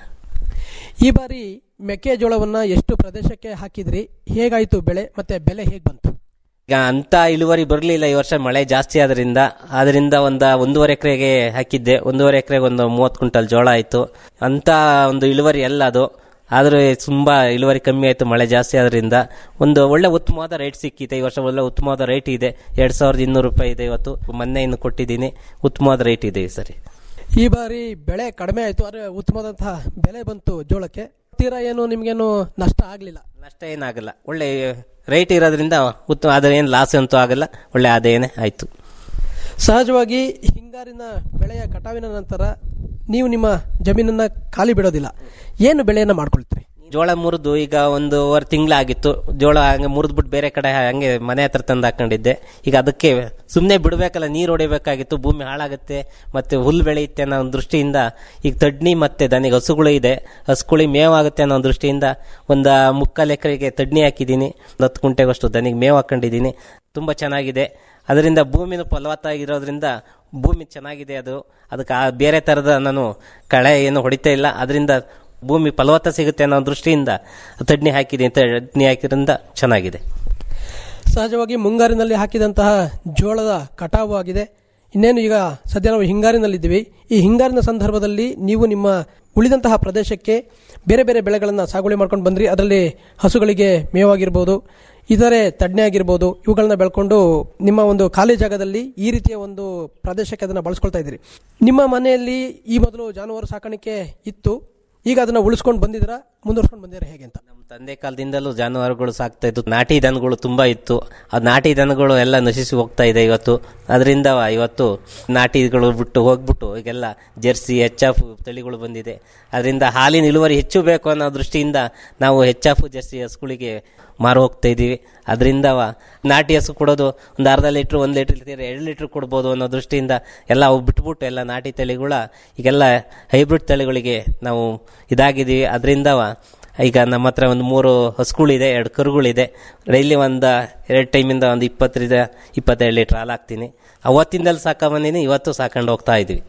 ಈ ಬಾರಿ ಮೆಕ್ಕೆಜೋಳವನ್ನ ಎಷ್ಟು ಪ್ರದೇಶಕ್ಕೆ ಹಾಕಿದ್ರಿ ಹೇಗಾಯ್ತು ಬೆಳೆ ಮತ್ತೆ ಬೆಲೆ ಹೇಗೆ ಬಂತು ಈಗ ಅಂತ ಇಳುವರಿ ಬರಲಿಲ್ಲ ಈ ವರ್ಷ ಮಳೆ ಜಾಸ್ತಿ ಆದ್ರಿಂದ ಅದರಿಂದ ಒಂದು ಒಂದೂವರೆ ಎಕರೆಗೆ ಹಾಕಿದ್ದೆ ಒಂದೂವರೆ ಎಕರೆಗೆ ಒಂದು ಮೂವತ್ತು ಕ್ವಿಂಟಲ್ ಜೋಳ ಆಯಿತು ಅಂತ ಒಂದು ಇಳುವರಿ ಅಲ್ಲ ಅದು ಆದರೆ ತುಂಬ ಇಳುವರಿ ಕಮ್ಮಿ ಆಯಿತು ಮಳೆ ಜಾಸ್ತಿ ಆದ್ರಿಂದ ಒಂದು ಒಳ್ಳೆ ಉತ್ತಮವಾದ ರೇಟ್ ಸಿಕ್ಕಿದೆ ಈ ವರ್ಷ ಒಳ್ಳೆ ಉತ್ತಮವಾದ ರೇಟ್ ಇದೆ ಎರಡು ಸಾವಿರದ ಇನ್ನೂರು ರೂಪಾಯಿ ಇದೆ ಇವತ್ತು ಮೊನ್ನೆ ಇನ್ನು ಕೊಟ್ಟಿದ್ದೀನಿ ಉತ್ತಮವಾದ ರೇಟ್ ಇದೆ ಈ ಸರಿ ಈ ಬಾರಿ ಬೆಳೆ ಕಡಿಮೆ ಆಯ್ತು ಆದರೆ ಉತ್ತಮವಾದಂತಹ ಬೆಲೆ ಬಂತು ಜೋಳಕ್ಕೆ ತೀರಾ ಏನು ನಿಮ್ಗೇನು ನಷ್ಟ ಆಗಲಿಲ್ಲ ನಷ್ಟ ಏನಾಗಲ್ಲ ಒಳ್ಳೆ ರೇಟ್ ಇರೋದ್ರಿಂದ ಉತ್ತಮ ಅದ್ರ ಏನು ಲಾಸ್ ಅಂತೂ ಆಗಲ್ಲ ಒಳ್ಳೆ ಆದಾಯನೇ ಆಯಿತು ಸಹಜವಾಗಿ ಹಿಂಗಾರಿನ ಬೆಳೆಯ ಕಟಾವಿನ ನಂತರ ನೀವು ನಿಮ್ಮ ಜಮೀನನ್ನ ಖಾಲಿ ಬಿಡೋದಿಲ್ಲ ಏನು ಬೆಳೆಯನ್ನ ಮಾಡ್ಕೊಳ್ತೀರಿ ಜೋಳ ಮುರಿದು ಈಗ ಒಂದೂವರೆ ತಿಂಗಳಾಗಿತ್ತು ಜೋಳ ಹಂಗೆ ಮುರಿದ್ಬಿಟ್ಟು ಬೇರೆ ಕಡೆ ಹಂಗೆ ಮನೆ ಹತ್ರ ತಂದು ಹಾಕೊಂಡಿದ್ದೆ ಈಗ ಅದಕ್ಕೆ ಸುಮ್ಮನೆ ಬಿಡಬೇಕಲ್ಲ ನೀರು ಹೊಡಿಬೇಕಾಗಿತ್ತು ಭೂಮಿ ಹಾಳಾಗುತ್ತೆ ಮತ್ತೆ ಹುಲ್ಲು ಬೆಳೆಯುತ್ತೆ ಅನ್ನೋ ಒಂದು ದೃಷ್ಟಿಯಿಂದ ಈಗ ತಡ್ನಿ ಮತ್ತೆ ದನಿಗೆ ಹಸುಗಳು ಇದೆ ಹಸುಗಳಿಗೆ ಮೇವಾಗುತ್ತೆ ಅನ್ನೋ ದೃಷ್ಟಿಯಿಂದ ಒಂದು ಮುಕ್ಕಾಲು ಎಕರೆಗೆ ತಡ್ನಿ ಹಾಕಿದ್ದೀನಿ ಒಂದು ಹತ್ತು ಕುಂಟೆಗಷ್ಟು ದನಿಗೆ ಮೇವು ಹಾಕೊಂಡಿದ್ದೀನಿ ತುಂಬ ಚೆನ್ನಾಗಿದೆ ಅದರಿಂದ ಭೂಮಿನೂ ಫಲವತ್ತಾಗಿರೋದ್ರಿಂದ ಭೂಮಿ ಚೆನ್ನಾಗಿದೆ ಅದು ಅದಕ್ಕೆ ಆ ಬೇರೆ ಥರದ ನಾನು ಕಳೆ ಏನು ಹೊಡಿತಾ ಇಲ್ಲ ಅದರಿಂದ ಭೂಮಿ ಫಲವತ್ತ ಸಿಗುತ್ತೆ ಅನ್ನೋ ದೃಷ್ಟಿಯಿಂದ ತಡ್ನಿ ಹಾಕಿದೆ ತಡ್ನಿ ಹಾಕಿದ್ರಿಂದ ಚೆನ್ನಾಗಿದೆ ಸಹಜವಾಗಿ ಮುಂಗಾರಿನಲ್ಲಿ ಹಾಕಿದಂತಹ ಜೋಳದ ಕಟಾವು ಆಗಿದೆ ಇನ್ನೇನು ಈಗ ಸದ್ಯ ನಾವು ಹಿಂಗಾರಿನಲ್ಲಿದ್ದೀವಿ ಈ ಹಿಂಗಾರಿನ ಸಂದರ್ಭದಲ್ಲಿ ನೀವು ನಿಮ್ಮ ಉಳಿದಂತಹ ಪ್ರದೇಶಕ್ಕೆ ಬೇರೆ ಬೇರೆ ಬೆಳೆಗಳನ್ನು ಸಾಗುವಳಿ ಮಾಡ್ಕೊಂಡು ಬಂದ್ರಿ ಅದರಲ್ಲಿ ಹಸುಗಳಿಗೆ ಮೇವಾಗಿರ್ಬೋದು ಇತರೆ ತಡ್ನೆ ಆಗಿರ್ಬೋದು ಇವುಗಳನ್ನ ಬೆಳ್ಕೊಂಡು ನಿಮ್ಮ ಒಂದು ಖಾಲಿ ಜಾಗದಲ್ಲಿ ಈ ರೀತಿಯ ಒಂದು ಪ್ರದೇಶಕ್ಕೆ ಅದನ್ನು ಬಳಸ್ಕೊಳ್ತಾ ಇದ್ದೀರಿ ನಿಮ್ಮ ಮನೆಯಲ್ಲಿ ಈ ಮೊದಲು ಜಾನುವಾರು ಸಾಕಾಣಿಕೆ ಇತ್ತು ಈಗ ಅದನ್ನ ಉಳಿಸ್ಕೊಂಡು ಬಂದಿದ್ದೀರಾ ಮುಂದುವರ್ಸ್ಕೊಂಡು ಬಂದಿದ್ದೀರಾ ಹೇಗೆ ಅಂತ ನಮ್ಮ ತಂದೆ ಕಾಲದಿಂದಲೂ ಜಾನುವಾರುಗಳು ಸಾಕ್ತಾ ಇತ್ತು ನಾಟಿ ದನಗಳು ತುಂಬಾ ಇತ್ತು ಆ ನಾಟಿ ದನಗಳು ಎಲ್ಲ ನಶಿಸಿ ಹೋಗ್ತಾ ಇದೆ ಇವತ್ತು ಅದರಿಂದ ಇವತ್ತು ನಾಟಿಗಳು ಬಿಟ್ಟು ಹೋಗ್ಬಿಟ್ಟು ಈಗೆಲ್ಲ ಜೆರ್ಸಿ ಎಚ್ ಎಫ್ ತಳಿಗಳು ಬಂದಿದೆ ಅದರಿಂದ ಹಾಲಿನ ಇಳುವರಿ ಹೆಚ್ಚು ಬೇಕು ಅನ್ನೋ ದೃಷ್ಟಿಯಿಂದ ನಾವು ಎಚ್ ಎಫ್ ಜೆರ್ಸಿ ಹಸುಗಳಿಗೆ ಮಾರು ಹೋಗ್ತಾ ಇದ್ದೀವಿ ಅದರಿಂದ ನಾಟಿ ಹಸು ಕೊಡೋದು ಒಂದು ಅರ್ಧ ಲೀಟ್ರ್ ಒಂದು ಲೀಟ್ರ್ ಎರಡು ಲೀಟ್ರ್ ಕೊಡ್ಬೋದು ಅನ್ನೋ ದೃಷ್ಟಿಯಿಂದ ಎಲ್ಲ ಅವು ಬಿಟ್ಬಿಟ್ಟು ಎಲ್ಲ ನಾಟಿ ತಳಿಗಳ ಈಗೆಲ್ಲ ಹೈಬ್ರಿಡ್ ತಳಿಗಳಿಗೆ ನಾವು ಇದಾಗಿದ್ದೀವಿ ಅದರಿಂದ ಈಗ ನಮ್ಮ ಹತ್ರ ಒಂದು ಮೂರು ಹಸುಗಳಿದೆ ಎರಡು ಕರುಗಳಿದೆ ಡೈಲಿ ಒಂದು ಎರಡು ಟೈಮಿಂದ ಒಂದು ಇಪ್ಪತ್ತರಿಂದ ಇಪ್ಪತ್ತೆರಡು ಲೀಟ್ರ್ ಹಾಲು ಹಾಕ್ತೀನಿ ಅವತ್ತಿಂದಲೂ ಸಾಕ ಬಂದೀನಿ ಇವತ್ತು ಸಾಕೊಂಡು ಹೋಗ್ತಾ ಇದ್ದೀವಿ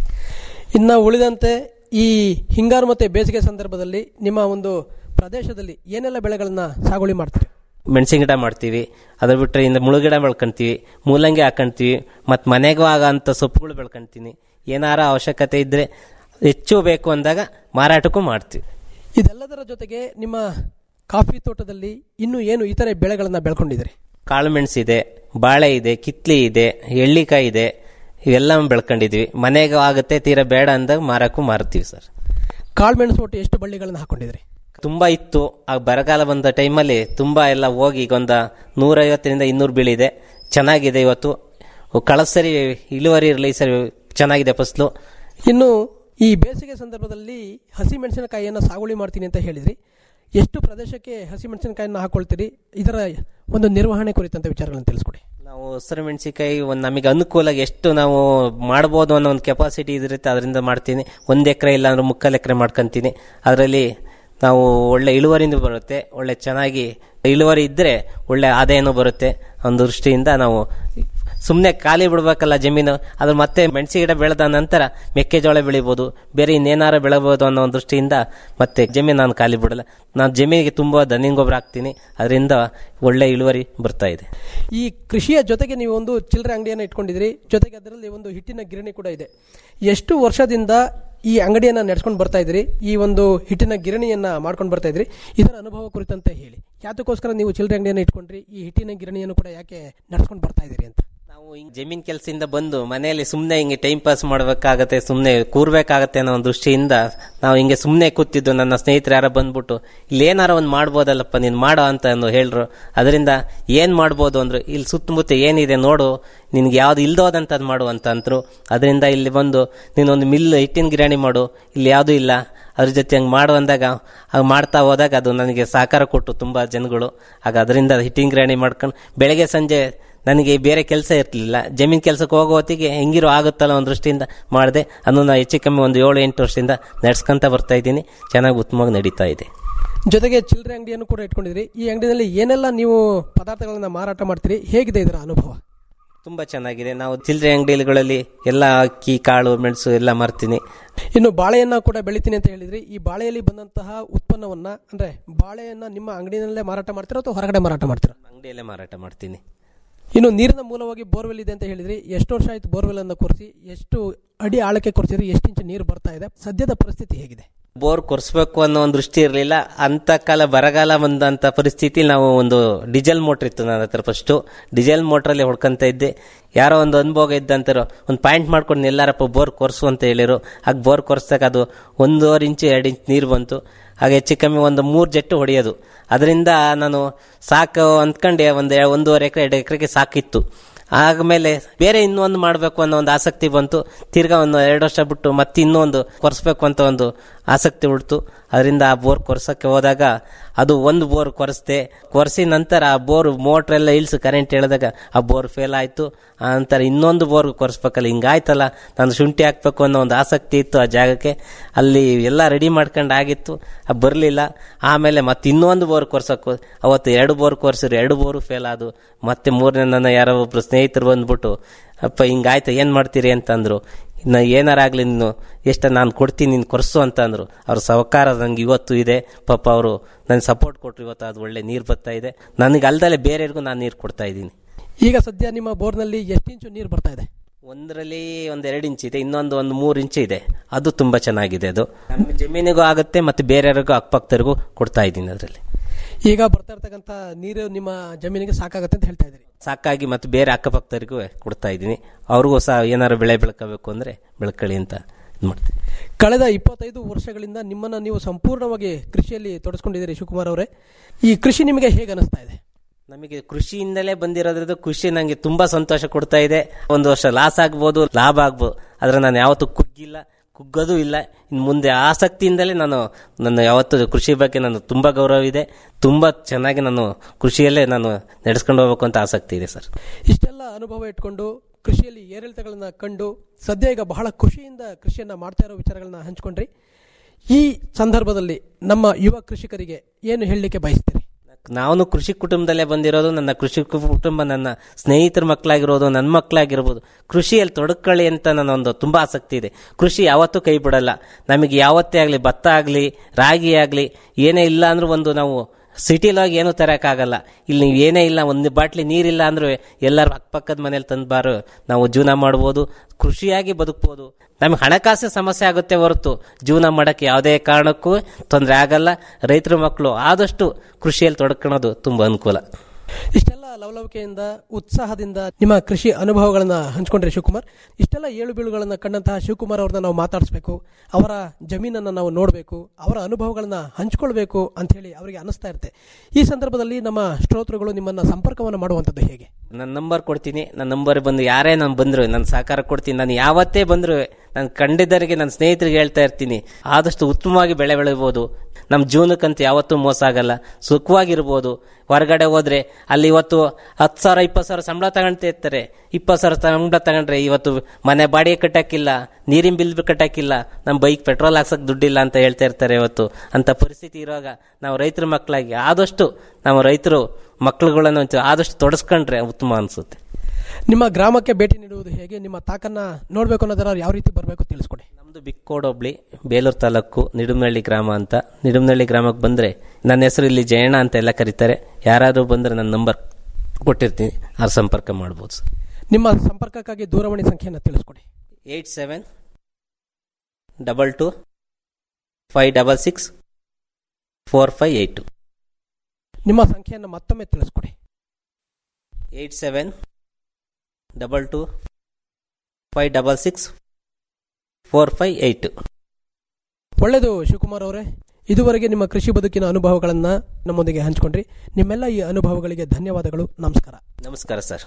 ಇನ್ನು ಉಳಿದಂತೆ ಈ ಹಿಂಗಾರು ಮತ್ತೆ ಬೇಸಿಗೆ ಸಂದರ್ಭದಲ್ಲಿ ನಿಮ್ಮ ಒಂದು ಪ್ರದೇಶದಲ್ಲಿ ಏನೆಲ್ಲ ಬೆಳೆಗಳನ್ನ ಸಾಗುವಳಿ ಮಾಡ್ತೀರಿ ಮೆಣಸಿನ ಗಿಡ ಮಾಡ್ತೀವಿ ಅದ್ರ ಬಿಟ್ಟರೆ ಇಂದ ಮುಳುಗಿಡ ಬೆಳ್ಕೊಂತೀವಿ ಮೂಲಂಗಿ ಹಾಕೊಂತೀವಿ ಮತ್ತು ಮನೆಗೂ ಆಗಂಥ ಸೊಪ್ಪುಗಳು ಬೆಳ್ಕೊಂತೀನಿ ಏನಾರ ಅವಶ್ಯಕತೆ ಇದ್ದರೆ ಹೆಚ್ಚು ಬೇಕು ಅಂದಾಗ ಮಾರಾಟಕ್ಕೂ ಮಾಡ್ತೀವಿ ಇದೆಲ್ಲದರ ಜೊತೆಗೆ ನಿಮ್ಮ ಕಾಫಿ ತೋಟದಲ್ಲಿ ಇನ್ನು ಏನು ಇತರೆ ಬೆಳೆಗಳನ್ನ ಬೆಳ್ಕೊಂಡಿದ್ದೀರಿ ಕಾಳು ಮೆಣಸಿದೆ ಬಾಳೆ ಇದೆ ಕಿತ್ಲಿ ಇದೆ ಎಳ್ಳಿಕಾಯಿ ಇದೆ ಇವೆಲ್ಲ ಬೆಳ್ಕೊಂಡಿದ್ವಿ ಮನೆಗೂ ಆಗುತ್ತೆ ತೀರಾ ಬೇಡ ಅಂದಾಗ ಮಾರಕ್ಕೂ ಮಾರ್ತೀವಿ ಸರ್ ಕಾಳುಮೆಣಸು ಒಟ್ಟು ಎಷ್ಟು ಬಳ್ಳಿಗಳನ್ನ ಹಾಕೊಂಡಿದ್ರಿ ತುಂಬಾ ಇತ್ತು ಆ ಬರಗಾಲ ಬಂದ ಟೈಮಲ್ಲಿ ತುಂಬಾ ಎಲ್ಲ ಹೋಗಿ ಈಗ ಒಂದು ನೂರೈವತ್ತರಿಂದ ಇನ್ನೂರು ಬೀಳಿದೆ ಚೆನ್ನಾಗಿದೆ ಇವತ್ತು ಕಳೆದ ಸರಿ ಇಳುವರಿ ಇರಲಿ ಈ ಸರಿ ಚೆನ್ನಾಗಿದೆ ಫಸಲು ಇನ್ನು ಈ ಬೇಸಿಗೆ ಸಂದರ್ಭದಲ್ಲಿ ಹಸಿ ಮೆಣಸಿನಕಾಯಿಯನ್ನು ಸಾಗುವಳಿ ಮಾಡ್ತೀನಿ ಅಂತ ಹೇಳಿದ್ರಿ ಎಷ್ಟು ಪ್ರದೇಶಕ್ಕೆ ಹಸಿ ಮೆಣಸಿನಕಾಯಿಯನ್ನು ಹಾಕೊಳ್ತೀರಿ ಇದರ ಒಂದು ನಿರ್ವಹಣೆ ಕುರಿತಂತ ವಿಚಾರಗಳನ್ನು ತಿಳಿಸ್ಕೊಡಿ ನಾವು ಹಸಿರು ಮೆಣಸಿನಕಾಯಿ ಒಂದು ನಮಗೆ ಅನುಕೂಲ ಎಷ್ಟು ನಾವು ಮಾಡ್ಬೋದು ಅನ್ನೋ ಒಂದು ಕೆಪಾಸಿಟಿ ಇದಿರುತ್ತೆ ಅದರಿಂದ ಮಾಡ್ತೀನಿ ಒಂದು ಎಕರೆ ಇಲ್ಲ ಅಂದ್ರೆ ಮುಕ್ಕಾಲು ಎಕರೆ ಮಾಡ್ಕೊಂತೀನಿ ಅದರಲ್ಲಿ ನಾವು ಒಳ್ಳೆ ಇಳುವರಿನೂ ಬರುತ್ತೆ ಒಳ್ಳೆ ಚೆನ್ನಾಗಿ ಇಳುವರಿ ಇದ್ದರೆ ಒಳ್ಳೆ ಆದಾಯನೂ ಬರುತ್ತೆ ಒಂದು ದೃಷ್ಟಿಯಿಂದ ನಾವು ಸುಮ್ಮನೆ ಖಾಲಿ ಬಿಡ್ಬೇಕಲ್ಲ ಜಮೀನು ಅದ್ರ ಮತ್ತೆ ಮೆಣಸಿ ಗಿಡ ಬೆಳೆದ ನಂತರ ಮೆಕ್ಕೆಜೋಳ ಬೆಳಿಬೋದು ಬೇರೆ ಇನ್ನೇನಾರ ಬೆಳಬಹುದು ಅನ್ನೋ ಒಂದು ದೃಷ್ಟಿಯಿಂದ ಮತ್ತೆ ಜಮೀನು ನಾನು ಖಾಲಿ ಬಿಡಲ್ಲ ನಾನು ಜಮೀನಿಗೆ ತುಂಬ ದನಿನ ಗೊಬ್ಬರ ಹಾಕ್ತೀನಿ ಅದರಿಂದ ಒಳ್ಳೆ ಇಳುವರಿ ಬರ್ತಾ ಇದೆ ಈ ಕೃಷಿಯ ಜೊತೆಗೆ ನೀವು ಒಂದು ಚಿಲ್ಲರೆ ಅಂಗಡಿಯನ್ನು ಇಟ್ಕೊಂಡಿದ್ರಿ ಜೊತೆಗೆ ಅದರಲ್ಲಿ ಒಂದು ಹಿಟ್ಟಿನ ಗಿರಣಿ ಕೂಡ ಇದೆ ಎಷ್ಟು ವರ್ಷದಿಂದ ಈ ಅಂಗಡಿಯನ್ನ ನಡೆಸ್ಕೊಂಡು ಬರ್ತಾ ಇದ್ರಿ ಈ ಒಂದು ಹಿಟ್ಟಿನ ಗಿರಣಿಯನ್ನ ಮಾಡ್ಕೊಂಡು ಬರ್ತಾ ಇದ್ರಿ ಇದರ ಅನುಭವ ಕುರಿತಂತೆ ಹೇಳಿ ಯಾತಕ್ಕೋಸ್ಕರ ನೀವು ಚಿಲ್ಲರೆ ಅಂಗಡಿಯನ್ನು ಇಟ್ಕೊಂಡ್ರಿ ಈ ಹಿಟ್ಟಿನ ಗಿರಣಿಯನ್ನು ಕೂಡ ಯಾಕೆ ನಡೆಸ್ಕೊಂಡು ಬರ್ತಾ ಇದ್ದೀರಿ ಅಂತ ನಾವು ಹಿಂಗ್ ಜಮೀನ್ ಕೆಲಸದಿಂದ ಬಂದು ಮನೆಯಲ್ಲಿ ಸುಮ್ಮನೆ ಹಿಂಗೆ ಟೈಮ್ ಪಾಸ್ ಮಾಡಬೇಕಾಗತ್ತೆ ಸುಮ್ಮನೆ ಕೂರ್ಬೇಕಾಗತ್ತೆ ಅನ್ನೋ ಒಂದು ದೃಷ್ಟಿಯಿಂದ ನಾವು ಹಿಂಗೆ ಸುಮ್ಮನೆ ಕೂತಿದ್ದು ನನ್ನ ಸ್ನೇಹಿತರು ಯಾರೋ ಬಂದ್ಬಿಟ್ಟು ಇಲ್ಲಿ ಏನಾರ ಒಂದು ಮಾಡ್ಬೋದಲ್ಲಪ್ಪ ನೀನು ಮಾಡೋ ಅಂತ ಅಂದು ಹೇಳ್ರು ಅದರಿಂದ ಏನು ಮಾಡ್ಬೋದು ಅಂದ್ರು ಇಲ್ಲಿ ಸುತ್ತಮುತ್ತ ಏನಿದೆ ನೋಡು ನಿನ್ಗೆ ಯಾವ್ದು ಇಲ್ದೋದಂಥದ್ದು ಮಾಡು ಅಂತ ಅಂದ್ರು ಅದರಿಂದ ಇಲ್ಲಿ ಬಂದು ನೀನೊಂದು ಮಿಲ್ ಹಿಟ್ಟಿನ ಗಿರಾಣಿ ಮಾಡು ಇಲ್ಲಿ ಯಾವುದೂ ಇಲ್ಲ ಅದ್ರ ಜೊತೆ ಹಂಗೆ ಮಾಡು ಅಂದಾಗ ಹಾಗೆ ಮಾಡ್ತಾ ಹೋದಾಗ ಅದು ನನಗೆ ಸಹಕಾರ ಕೊಟ್ಟು ತುಂಬ ಜನಗಳು ಆಗ ಅದರಿಂದ ಹಿಟ್ಟಿನ ಗಿರಾಣಿ ಮಾಡ್ಕೊಂಡು ಬೆಳಗ್ಗೆ ಸಂಜೆ ನನಗೆ ಬೇರೆ ಕೆಲಸ ಇರಲಿಲ್ಲ ಜಮೀನ್ ಕೆಲಸಕ್ಕೆ ಹೋಗೋ ಹೊತ್ತಿಗೆ ಹೆಂಗಿರೋ ಆಗುತ್ತಲ್ಲ ಒಂದು ದೃಷ್ಟಿಯಿಂದ ಮಾಡಿದೆ ಅದನ್ನು ಹೆಚ್ಚು ಕಮ್ಮಿ ಒಂದು ಏಳು ಎಂಟು ವರ್ಷದಿಂದ ನಡ್ಸ್ಕೊಂತ ಬರ್ತಾ ಇದ್ದೀನಿ ಚೆನ್ನಾಗಿ ಉತ್ತಮವಾಗಿ ನಡೀತಾ ಇದೆ ಜೊತೆಗೆ ಚಿಲ್ಲರೆ ಅಂಗಡಿಯನ್ನು ಕೂಡ ಇಟ್ಕೊಂಡಿದ್ರಿ ಈ ಅಂಗಡಿಯಲ್ಲಿ ಏನೆಲ್ಲ ನೀವು ಪದಾರ್ಥಗಳನ್ನ ಮಾರಾಟ ಮಾಡ್ತೀರಿ ಹೇಗಿದೆ ಇದರ ಅನುಭವ ತುಂಬ ಚೆನ್ನಾಗಿದೆ ನಾವು ಚಿಲ್ಲರೆ ಅಂಗಡಿಗಳಲ್ಲಿ ಎಲ್ಲ ಅಕ್ಕಿ ಕಾಳು ಮೆಣಸು ಎಲ್ಲ ಮಾರ್ತೀನಿ ಇನ್ನು ಬಾಳೆಯನ್ನ ಕೂಡ ಬೆಳಿತೀನಿ ಅಂತ ಹೇಳಿದ್ರಿ ಈ ಬಾಳೆಯಲ್ಲಿ ಬಂದಂತಹ ಉತ್ಪನ್ನವನ್ನ ಅಂದ್ರೆ ಬಾಳೆಯನ್ನ ನಿಮ್ಮ ಅಂಗಡಿನಲ್ಲೇ ಮಾರಾಟ ಮಾಡ್ತೀರಾ ಅಥವಾ ಹೊರಗಡೆ ಮಾರಾಟ ಮಾಡ್ತೀರಾ ಅಂಗಡಿಯಲ್ಲೇ ಮಾರಾಟ ಮಾಡ್ತೀನಿ ಇನ್ನು ನೀರಿನ ಮೂಲವಾಗಿ ಬೋರ್ವೆಲ್ ಇದೆ ಅಂತ ಹೇಳಿದ್ರಿ ಎಷ್ಟು ವರ್ಷ ಆಯ್ತು ಬೋರ್ವೆಲ್ ಅನ್ನ ಕೊರೆಸಿ ಎಷ್ಟು ಅಡಿ ಆಳಕ್ಕೆ ಕೊರೆಸಿದ್ರಿ ಎಷ್ಟು ಇಂಚು ನೀರು ಬರ್ತಾ ಇದೆ ಸದ್ಯದ ಪರಿಸ್ಥಿತಿ ಹೇಗಿದೆ ಬೋರ್ ಕೊರ್ಸ್ಬೇಕು ಅನ್ನೋ ಒಂದು ದೃಷ್ಟಿ ಇರಲಿಲ್ಲ ಅಂತ ಕಾಲ ಬರಗಾಲ ಬಂದಂತ ಪರಿಸ್ಥಿತಿ ನಾವು ಒಂದು ಡೀಸೆಲ್ ಮೋಟ್ರ್ ಇತ್ತು ನನ್ನ ಹತ್ರ ಫಸ್ಟು ಡೀಸೆಲ್ ಮೋಟ್ರಲ್ಲಿ ಹೊಡ್ಕೊಂತ ಇದ್ದೆ ಯಾರೋ ಒಂದು ಅನುಭವ ಇದ್ದಂತಾರೋ ಒಂದು ಪಾಯಿಂಟ್ ಮಾಡ್ಕೊಂಡು ಎಲ್ಲಾರಪ್ಪ ಬೋರ್ ಕೊರ್ಸು ಅಂತ ಹೇಳಿರು ಆಗ ಬೋರ್ ಕೊರ್ಸ್ದಾಗ ಅದು ಒಂದೂವರೆ ಇಂಚು ಎರಡು ಇಂಚು ನೀರು ಬಂತು ಹಾಗೆ ಹೆಚ್ಚು ಕಮ್ಮಿ ಒಂದು ಮೂರು ಜೆಟ್ಟು ಹೊಡೆಯೋದು ಅದರಿಂದ ನಾನು ಸಾಕು ಅಂದ್ಕೊಂಡೆ ಒಂದು ಒಂದೂವರೆ ಎಕರೆ ಎರಡು ಎಕರೆಗೆ ಸಾಕಿತ್ತು ಆಮೇಲೆ ಬೇರೆ ಇನ್ನೊಂದು ಮಾಡಬೇಕು ಅನ್ನೋ ಒಂದು ಆಸಕ್ತಿ ಬಂತು ತಿರ್ಗಾ ಒಂದು ಎರಡು ವರ್ಷ ಬಿಟ್ಟು ಮತ್ತೆ ಇನ್ನೊಂದು ಕೊರೆಸ್ಬೇಕು ಅಂತ ಒಂದು ಆಸಕ್ತಿ ಉಳ್ತು ಅದರಿಂದ ಆ ಬೋರ್ ಕೊರ್ಸಕ್ಕೆ ಹೋದಾಗ ಅದು ಒಂದು ಬೋರ್ ಕೊರೆಸ್ದೆ ಕೊರೆಸಿ ನಂತರ ಆ ಬೋರ್ ಮೋಟ್ರ್ ಎಲ್ಲ ಇಳಿಸಿ ಕರೆಂಟ್ ಹೇಳಿದಾಗ ಆ ಬೋರ್ ಫೇಲ್ ಆಯಿತು ಆ ನಂತರ ಇನ್ನೊಂದು ಬೋರ್ ಕೊರೆಸ್ಬೇಕಲ್ಲ ಹಿಂಗಾಯ್ತಲ್ಲ ನಾನು ಶುಂಠಿ ಹಾಕ್ಬೇಕು ಅನ್ನೋ ಒಂದು ಆಸಕ್ತಿ ಇತ್ತು ಆ ಜಾಗಕ್ಕೆ ಅಲ್ಲಿ ಎಲ್ಲ ರೆಡಿ ಮಾಡ್ಕೊಂಡು ಆಗಿತ್ತು ಅದು ಬರಲಿಲ್ಲ ಆಮೇಲೆ ಮತ್ತೆ ಇನ್ನೊಂದು ಬೋರ್ ಕೊರ್ಸಕ್ಕೆ ಅವತ್ತು ಎರಡು ಬೋರ್ ಕೊರ್ಸಿರು ಎರಡು ಬೋರು ಫೇಲ್ ಆದು ಮತ್ತೆ ಮೂರನೇ ನನ್ನ ಯಾರೋ ಒಬ್ರು ಸ್ನೇಹಿತರು ಬಂದ್ಬಿಟ್ಟು ಅಪ್ಪ ಹಿಂಗಾಯ್ತು ಏನು ಮಾಡ್ತೀರಿ ಅಂತಂದ್ರು ಇನ್ನು ಏನಾರಾಗ್ಲಿ ನೀನು ಎಷ್ಟು ನಾನು ಕೊಡ್ತೀನಿ ನೀನು ಕೊರ್ಸು ಅಂತ ಅಂದರು ಅವ್ರ ಸಹಕಾರ ನನಗೆ ಇವತ್ತು ಇದೆ ಪಾಪ ಅವರು ನನಗೆ ಸಪೋರ್ಟ್ ಕೊಟ್ಟರು ಇವತ್ತು ಅದು ಒಳ್ಳೆ ನೀರು ಬರ್ತಾ ಇದೆ ನನಗೆ ಅಲ್ದಲೆ ಬೇರೆಯವ್ರಿಗೂ ನಾನು ನೀರು ಕೊಡ್ತಾ ಇದ್ದೀನಿ ಈಗ ಸದ್ಯ ನಿಮ್ಮ ಬೋರ್ನಲ್ಲಿ ಎಷ್ಟು ಇಂಚು ನೀರು ಬರ್ತಾ ಇದೆ ಒಂದರಲ್ಲಿ ಒಂದು ಎರಡು ಇಂಚ್ ಇದೆ ಇನ್ನೊಂದು ಒಂದು ಮೂರು ಇಂಚ್ ಇದೆ ಅದು ತುಂಬ ಚೆನ್ನಾಗಿದೆ ಅದು ನಮ್ಮ ಜಮೀನಿಗೂ ಆಗುತ್ತೆ ಮತ್ತು ಬೇರೆಯವ್ರಿಗೂ ಅಕ್ಕಪಕ್ಕದವ್ರಿಗೂ ಕೊಡ್ತಾ ಇದ್ದೀನಿ ಅದರಲ್ಲಿ ಈಗ ಬರ್ತಾ ಇರ್ತಕ್ಕಂಥ ನೀರು ನಿಮ್ಮ ಜಮೀನಿಗೆ ಸಾಕಾಗತ್ತೆ ಅಂತ ಹೇಳ್ತಾ ಇದ್ದೀರಿ ಸಾಕಾಗಿ ಮತ್ತು ಬೇರೆ ಅಕ್ಕಪಕ್ಕದವ್ರಿಗೂ ಕೊಡ್ತಾ ಇದ್ದೀನಿ ಅವ್ರಿಗೂ ಸಹ ಏನಾರು ಬೆಳೆ ಬೆಳ್ಕೋಬೇಕು ಅಂದರೆ ಬೆಳ್ಕೊಳ್ಳಿ ಅಂತ ಇದು ಮಾಡ್ತೀನಿ ಕಳೆದ ಇಪ್ಪತ್ತೈದು ವರ್ಷಗಳಿಂದ ನಿಮ್ಮನ್ನ ನೀವು ಸಂಪೂರ್ಣವಾಗಿ ಕೃಷಿಯಲ್ಲಿ ತೊಡಸ್ಕೊಂಡಿದ್ದೀರಿ ಶಿವಕುಮಾರ್ ಅವರೇ ಈ ಕೃಷಿ ನಿಮಗೆ ಹೇಗೆ ಅನಿಸ್ತಾ ಇದೆ ನಮಗೆ ಕೃಷಿಯಿಂದಲೇ ಬಂದಿರೋದ್ರದ್ದು ಕೃಷಿ ನನಗೆ ತುಂಬಾ ಸಂತೋಷ ಕೊಡ್ತಾ ಇದೆ ಒಂದು ವರ್ಷ ಲಾಸ್ ಆಗ್ಬೋದು ಲಾಭ ಆಗ್ಬೋದು ಆದ್ರೆ ನಾನು ಯಾವತ್ತೂ ಕುಗ್ಗಿಲ್ಲ ಕುಗ್ಗೋದು ಇಲ್ಲ ಇನ್ನು ಮುಂದೆ ಆಸಕ್ತಿಯಿಂದಲೇ ನಾನು ನನ್ನ ಯಾವತ್ತು ಕೃಷಿ ಬಗ್ಗೆ ನಾನು ತುಂಬಾ ಗೌರವ ಇದೆ ತುಂಬಾ ಚೆನ್ನಾಗಿ ನಾನು ಕೃಷಿಯಲ್ಲೇ ನಾನು ನಡೆಸ್ಕೊಂಡು ಹೋಗ್ಬೇಕು ಅಂತ ಆಸಕ್ತಿ ಇದೆ ಸರ್ ಇಷ್ಟೆಲ್ಲ ಅನುಭವ ಇಟ್ಕೊಂಡು ಕೃಷಿಯಲ್ಲಿ ಏರಿಳಿತಗಳನ್ನ ಕಂಡು ಸದ್ಯ ಈಗ ಬಹಳ ಖುಷಿಯಿಂದ ಕೃಷಿಯನ್ನ ಮಾಡ್ತಾ ಇರೋ ವಿಚಾರಗಳನ್ನ ಹಂಚ್ಕೊಂಡ್ರಿ ಈ ಸಂದರ್ಭದಲ್ಲಿ ನಮ್ಮ ಯುವ ಕೃಷಿಕರಿಗೆ ಏನು ಹೇಳಲಿಕ್ಕೆ ಬಯಸ್ತೀರಿ ನಾನು ಕೃಷಿ ಕುಟುಂಬದಲ್ಲೇ ಬಂದಿರೋದು ನನ್ನ ಕೃಷಿ ಕುಟುಂಬ ನನ್ನ ಸ್ನೇಹಿತರ ಮಕ್ಕಳಾಗಿರೋದು ನನ್ನ ಮಕ್ಕಳಾಗಿರ್ಬೋದು ಕೃಷಿಯಲ್ಲಿ ತೊಡಕೊಳ್ಳಿ ಅಂತ ನನ್ನ ಒಂದು ತುಂಬ ಆಸಕ್ತಿ ಇದೆ ಕೃಷಿ ಯಾವತ್ತೂ ಕೈ ಬಿಡಲ್ಲ ನಮಗೆ ಯಾವತ್ತೇ ಆಗಲಿ ಭತ್ತ ಆಗಲಿ ರಾಗಿ ಆಗಲಿ ಏನೇ ಇಲ್ಲ ಅಂದ್ರೂ ಒಂದು ನಾವು ಸಿಟಿಲೋಗಿ ಏನೂ ತರೋಕ್ಕಾಗಲ್ಲ ಇಲ್ಲಿ ನೀವು ಏನೇ ಇಲ್ಲ ಒಂದು ಬಾಟ್ಲಿ ನೀರಿಲ್ಲ ಅಂದ್ರೂ ಎಲ್ಲರೂ ಅಕ್ಕಪಕ್ಕದ ಮನೇಲಿ ತಂದ್ಬಾರು ನಾವು ಜೀವನ ಮಾಡ್ಬೋದು ಕೃಷಿಯಾಗಿ ಬದುಕ್ಬೋದು ನಮಗೆ ಹಣಕಾಸಿನ ಸಮಸ್ಯೆ ಆಗುತ್ತೆ ಹೊರತು ಜೀವನ ಮಾಡೋಕ್ಕೆ ಯಾವುದೇ ಕಾರಣಕ್ಕೂ ತೊಂದರೆ ಆಗಲ್ಲ ರೈತರ ಮಕ್ಕಳು ಆದಷ್ಟು ಕೃಷಿಯಲ್ಲಿ ತೊಡಕೊಳ್ಳೋದು ತುಂಬ ಅನುಕೂಲ ಇಷ್ಟೆಲ್ಲ ಲವಲವಿಕೆಯಿಂದ ಉತ್ಸಾಹದಿಂದ ನಿಮ್ಮ ಕೃಷಿ ಅನುಭವಗಳನ್ನ ಹಂಚ್ಕೊಂಡ್ರೆ ಶಿವಕುಮಾರ್ ಇಷ್ಟೆಲ್ಲ ಏಳು ಬೀಳುಗಳನ್ನ ಕಂಡಂತಹ ಶಿವಕುಮಾರ್ ಅವ್ರನ್ನ ನಾವು ಮಾತಾಡಿಸ್ಬೇಕು ಅವರ ಜಮೀನನ್ನ ನಾವು ನೋಡಬೇಕು ಅವರ ಅನುಭವಗಳನ್ನ ಹಂಚ್ಕೊಳ್ಬೇಕು ಅಂತ ಹೇಳಿ ಅವರಿಗೆ ಅನಿಸ್ತಾ ಇರುತ್ತೆ ಈ ಸಂದರ್ಭದಲ್ಲಿ ನಮ್ಮ ಶ್ರೋತೃಗಳು ನಿಮ್ಮನ್ನ ಸಂಪರ್ಕವನ್ನು ಮಾಡುವಂಥದ್ದು ಹೇಗೆ ನನ್ನ ನಂಬರ್ ಕೊಡ್ತೀನಿ ನನ್ನ ನಂಬರ್ ಬಂದು ಯಾರೇ ನಾನು ಬಂದ್ರು ನಾನು ಸಹಕಾರ ಕೊಡ್ತೀನಿ ನಾನು ಯಾವತ್ತೇ ಬಂದ್ರು ನಾನು ಕಂಡಿದ್ದರಿಗೆ ನನ್ನ ಸ್ನೇಹಿತರಿಗೆ ಹೇಳ್ತಾ ಇರ್ತೀನಿ ಆದಷ್ಟು ಉತ್ತಮವಾಗಿ ಬೆಳೆ ಬೆಳಿಬೋದು ನಮ್ಮ ಜೀವನಕ್ಕಂತೂ ಯಾವತ್ತೂ ಮೋಸ ಆಗಲ್ಲ ಸುಖವಾಗಿರ್ಬೋದು ಹೊರಗಡೆ ಹೋದ್ರೆ ಅಲ್ಲಿ ಇವತ್ತು ಹತ್ತು ಸಾವಿರ ಇಪ್ಪತ್ತು ಸಾವಿರ ಸಂಬಳ ತಗೊಂತ ಇರ್ತಾರೆ ಇಪ್ಪತ್ತು ಸಾವಿರ ಸಂಬಳ ತಗೊಂಡ್ರೆ ಇವತ್ತು ಮನೆ ಬಾಡಿಗೆ ಕಟ್ಟಕ್ಕಿಲ್ಲ ನೀರಿನ ಬಿಲ್ ಕಟ್ಟಕ್ಕಿಲ್ಲ ನಮ್ಮ ಬೈಕ್ ಪೆಟ್ರೋಲ್ ಹಾಕ್ಸಕ್ ದುಡ್ಡಿಲ್ಲ ಅಂತ ಹೇಳ್ತಾ ಇರ್ತಾರೆ ಇವತ್ತು ಅಂತ ಪರಿಸ್ಥಿತಿ ಇರುವಾಗ ನಾವು ರೈತರ ಮಕ್ಕಳಾಗಿ ಆದಷ್ಟು ನಾವು ರೈತರು ಮಕ್ಕಳುಗಳನ್ನು ಒಂಚೂರು ಆದಷ್ಟು ತೊಡಸ್ಕೊಂಡ್ರೆ ಉತ್ತಮ ಅನಿಸುತ್ತೆ ನಿಮ್ಮ ಗ್ರಾಮಕ್ಕೆ ಭೇಟಿ ನೀಡುವುದು ಹೇಗೆ ನಿಮ್ಮ ತಾಕನ್ನ ನೋಡಬೇಕು ಅನ್ನೋದರ ಯಾವ ರೀತಿ ಬರಬೇಕು ತಿಳಿಸ್ಕೊಡಿ ನಮ್ಮದು ಬಿಕ್ಕೋಡ್ ಹೋಬ್ಳಿ ಬೇಲೂರು ತಾಲೂಕು ನಿಡುಮನಹಳ್ಳಿ ಗ್ರಾಮ ಅಂತ ನಿಡುಮನಹಳ್ಳಿ ಗ್ರಾಮಕ್ಕೆ ಬಂದರೆ ನನ್ನ ಹೆಸರು ಇಲ್ಲಿ ಜಯಣ್ಣ ಅಂತ ಎಲ್ಲ ಕರೀತಾರೆ ಯಾರಾದರೂ ಬಂದರೆ ನನ್ನ ನಂಬರ್ ಕೊಟ್ಟಿರ್ತೀನಿ ಅವ್ರು ಸಂಪರ್ಕ ಮಾಡ್ಬೋದು ಸರ್ ನಿಮ್ಮ ಸಂಪರ್ಕಕ್ಕಾಗಿ ದೂರವಾಣಿ ಸಂಖ್ಯೆಯನ್ನು ತಿಳಿಸ್ಕೊಡಿ eight seven double two five double six four five eight ನಿಮ್ಮ ಸಂಖ್ಯೆಯನ್ನು ಮತ್ತೊಮ್ಮೆ ತಿಳಿಸ್ಕೊಡಿ eight seven double two five double six four five eight ಒಳ್ಳೆಯದು ಶಿವಕುಮಾರ್ ಅವರೇ ಇದುವರೆಗೆ ನಿಮ್ಮ ಕೃಷಿ ಬದುಕಿನ ಅನುಭವಗಳನ್ನ ನಮ್ಮೊಂದಿಗೆ ಹಂಚಿಕೊಂಡ್ರಿ ನಿಮ್ಮೆಲ್ಲ ಈ ಅನುಭವಗಳಿಗೆ ಧನ್ಯವಾದಗಳು ನಮಸ್ಕಾರ ನಮಸ್ಕಾರ ಸರ್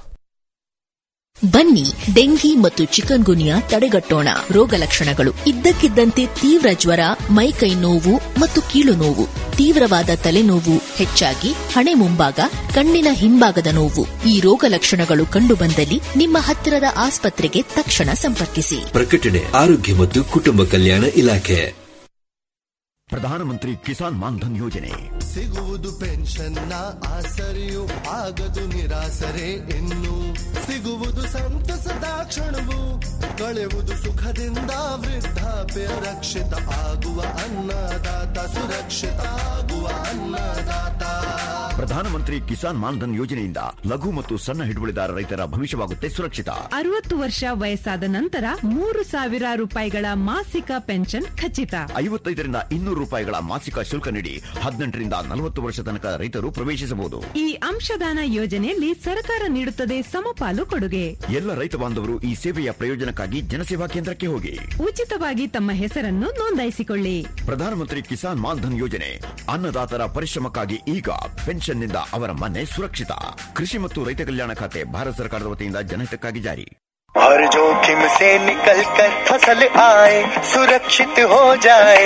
ಬನ್ನಿ ಡೆಂಗಿ ಮತ್ತು ಚಿಕನ್ ಗುನಿಯಾ ತಡೆಗಟ್ಟೋಣ ರೋಗ ಲಕ್ಷಣಗಳು ಇದ್ದಕ್ಕಿದ್ದಂತೆ ತೀವ್ರ ಜ್ವರ ಮೈಕೈ ನೋವು ಮತ್ತು ಕೀಲು ನೋವು ತೀವ್ರವಾದ ತಲೆನೋವು ಹೆಚ್ಚಾಗಿ ಹಣೆ ಮುಂಭಾಗ ಕಣ್ಣಿನ ಹಿಂಭಾಗದ ನೋವು ಈ ರೋಗ ಲಕ್ಷಣಗಳು ಕಂಡುಬಂದಲ್ಲಿ ನಿಮ್ಮ ಹತ್ತಿರದ ಆಸ್ಪತ್ರೆಗೆ ತಕ್ಷಣ ಸಂಪರ್ಕಿಸಿ ಪ್ರಕಟಣೆ ಆರೋಗ್ಯ ಮತ್ತು ಕುಟುಂಬ ಕಲ್ಯಾಣ ಇಲಾಖೆ ಪ್ರಧಾನಮಂತ್ರಿ ಕಿಸಾನ್ ಮಾನ್ಧನ್ ಯೋಜನೆ ಸಿಗುವುದು ಪೆನ್ಷನ್ನ ಆಸರೆಯು ಆಗದು ನಿರಾಸರೆ ಇನ್ನು ಸಿಗುವುದು ಸಂತಸದ ಕ್ಷಣವು ಕಳೆಯುವುದು ಸುಖದಿಂದ ವೃದ್ಧಾಪ್ಯ ರಕ್ಷಿತ ಆಗುವ ಅನ್ನದಾತ ಸುರಕ್ಷಿತ ಆಗುವ ಅನ್ನದಾತ ಪ್ರಧಾನಮಂತ್ರಿ ಕಿಸಾನ್ ಮಾನ್ಧನ್ ಯೋಜನೆಯಿಂದ ಲಘು ಮತ್ತು ಸಣ್ಣ ಹಿಡುವಳಿದಾರ ರೈತರ ಭವಿಷ್ಯವಾಗುತ್ತೆ ಸುರಕ್ಷಿತ ಅರವತ್ತು ವರ್ಷ ವಯಸ್ಸಾದ ನಂತರ ಮೂರು ಸಾವಿರ ರೂಪಾಯಿಗಳ ಮಾಸಿಕ ಪೆನ್ಷನ್ ಖಚಿತ ಐವತ್ತೈದರಿಂದ ಇನ್ನೂರು ರೂಪಾಯಿಗಳ ಮಾಸಿಕ ಶುಲ್ಕ ನೀಡಿ ಹದಿನೆಂಟರಿಂದ ನಲವತ್ತು ವರ್ಷ ತನಕ ರೈತರು ಪ್ರವೇಶಿಸಬಹುದು ಈ ಅಂಶದಾನ ಯೋಜನೆಯಲ್ಲಿ ಸರ್ಕಾರ ನೀಡುತ್ತದೆ ಸಮಪಾಲು ಕೊಡುಗೆ ಎಲ್ಲ ರೈತ ಬಾಂಧವರು ಈ ಸೇವೆಯ ಪ್ರಯೋಜನಕ್ಕಾಗಿ ಜನಸೇವಾ ಕೇಂದ್ರಕ್ಕೆ ಹೋಗಿ ಉಚಿತವಾಗಿ ತಮ್ಮ ಹೆಸರನ್ನು ನೋಂದಾಯಿಸಿಕೊಳ್ಳಿ ಪ್ರಧಾನಮಂತ್ರಿ ಕಿಸಾನ್ ಮಾನ್ಧನ್ ಯೋಜನೆ ಅನ್ನದಾತರ ಪರಿಶ್ರಮಕ್ಕಾಗಿ ಈಗ ಪೆನ್ಷನ್ನಿಂದ ಅವರ ಮನೆ ಸುರಕ್ಷಿತ ಕೃಷಿ ಮತ್ತು ರೈತ ಕಲ್ಯಾಣ ಖಾತೆ ಭಾರತ ಸರ್ಕಾರದ ವತಿಯಿಂದ ಜನಹಿತಕ್ಕಾಗಿ ಜಾರಿ हर जोखिम से निकल कर फसल आए सुरक्षित हो जाए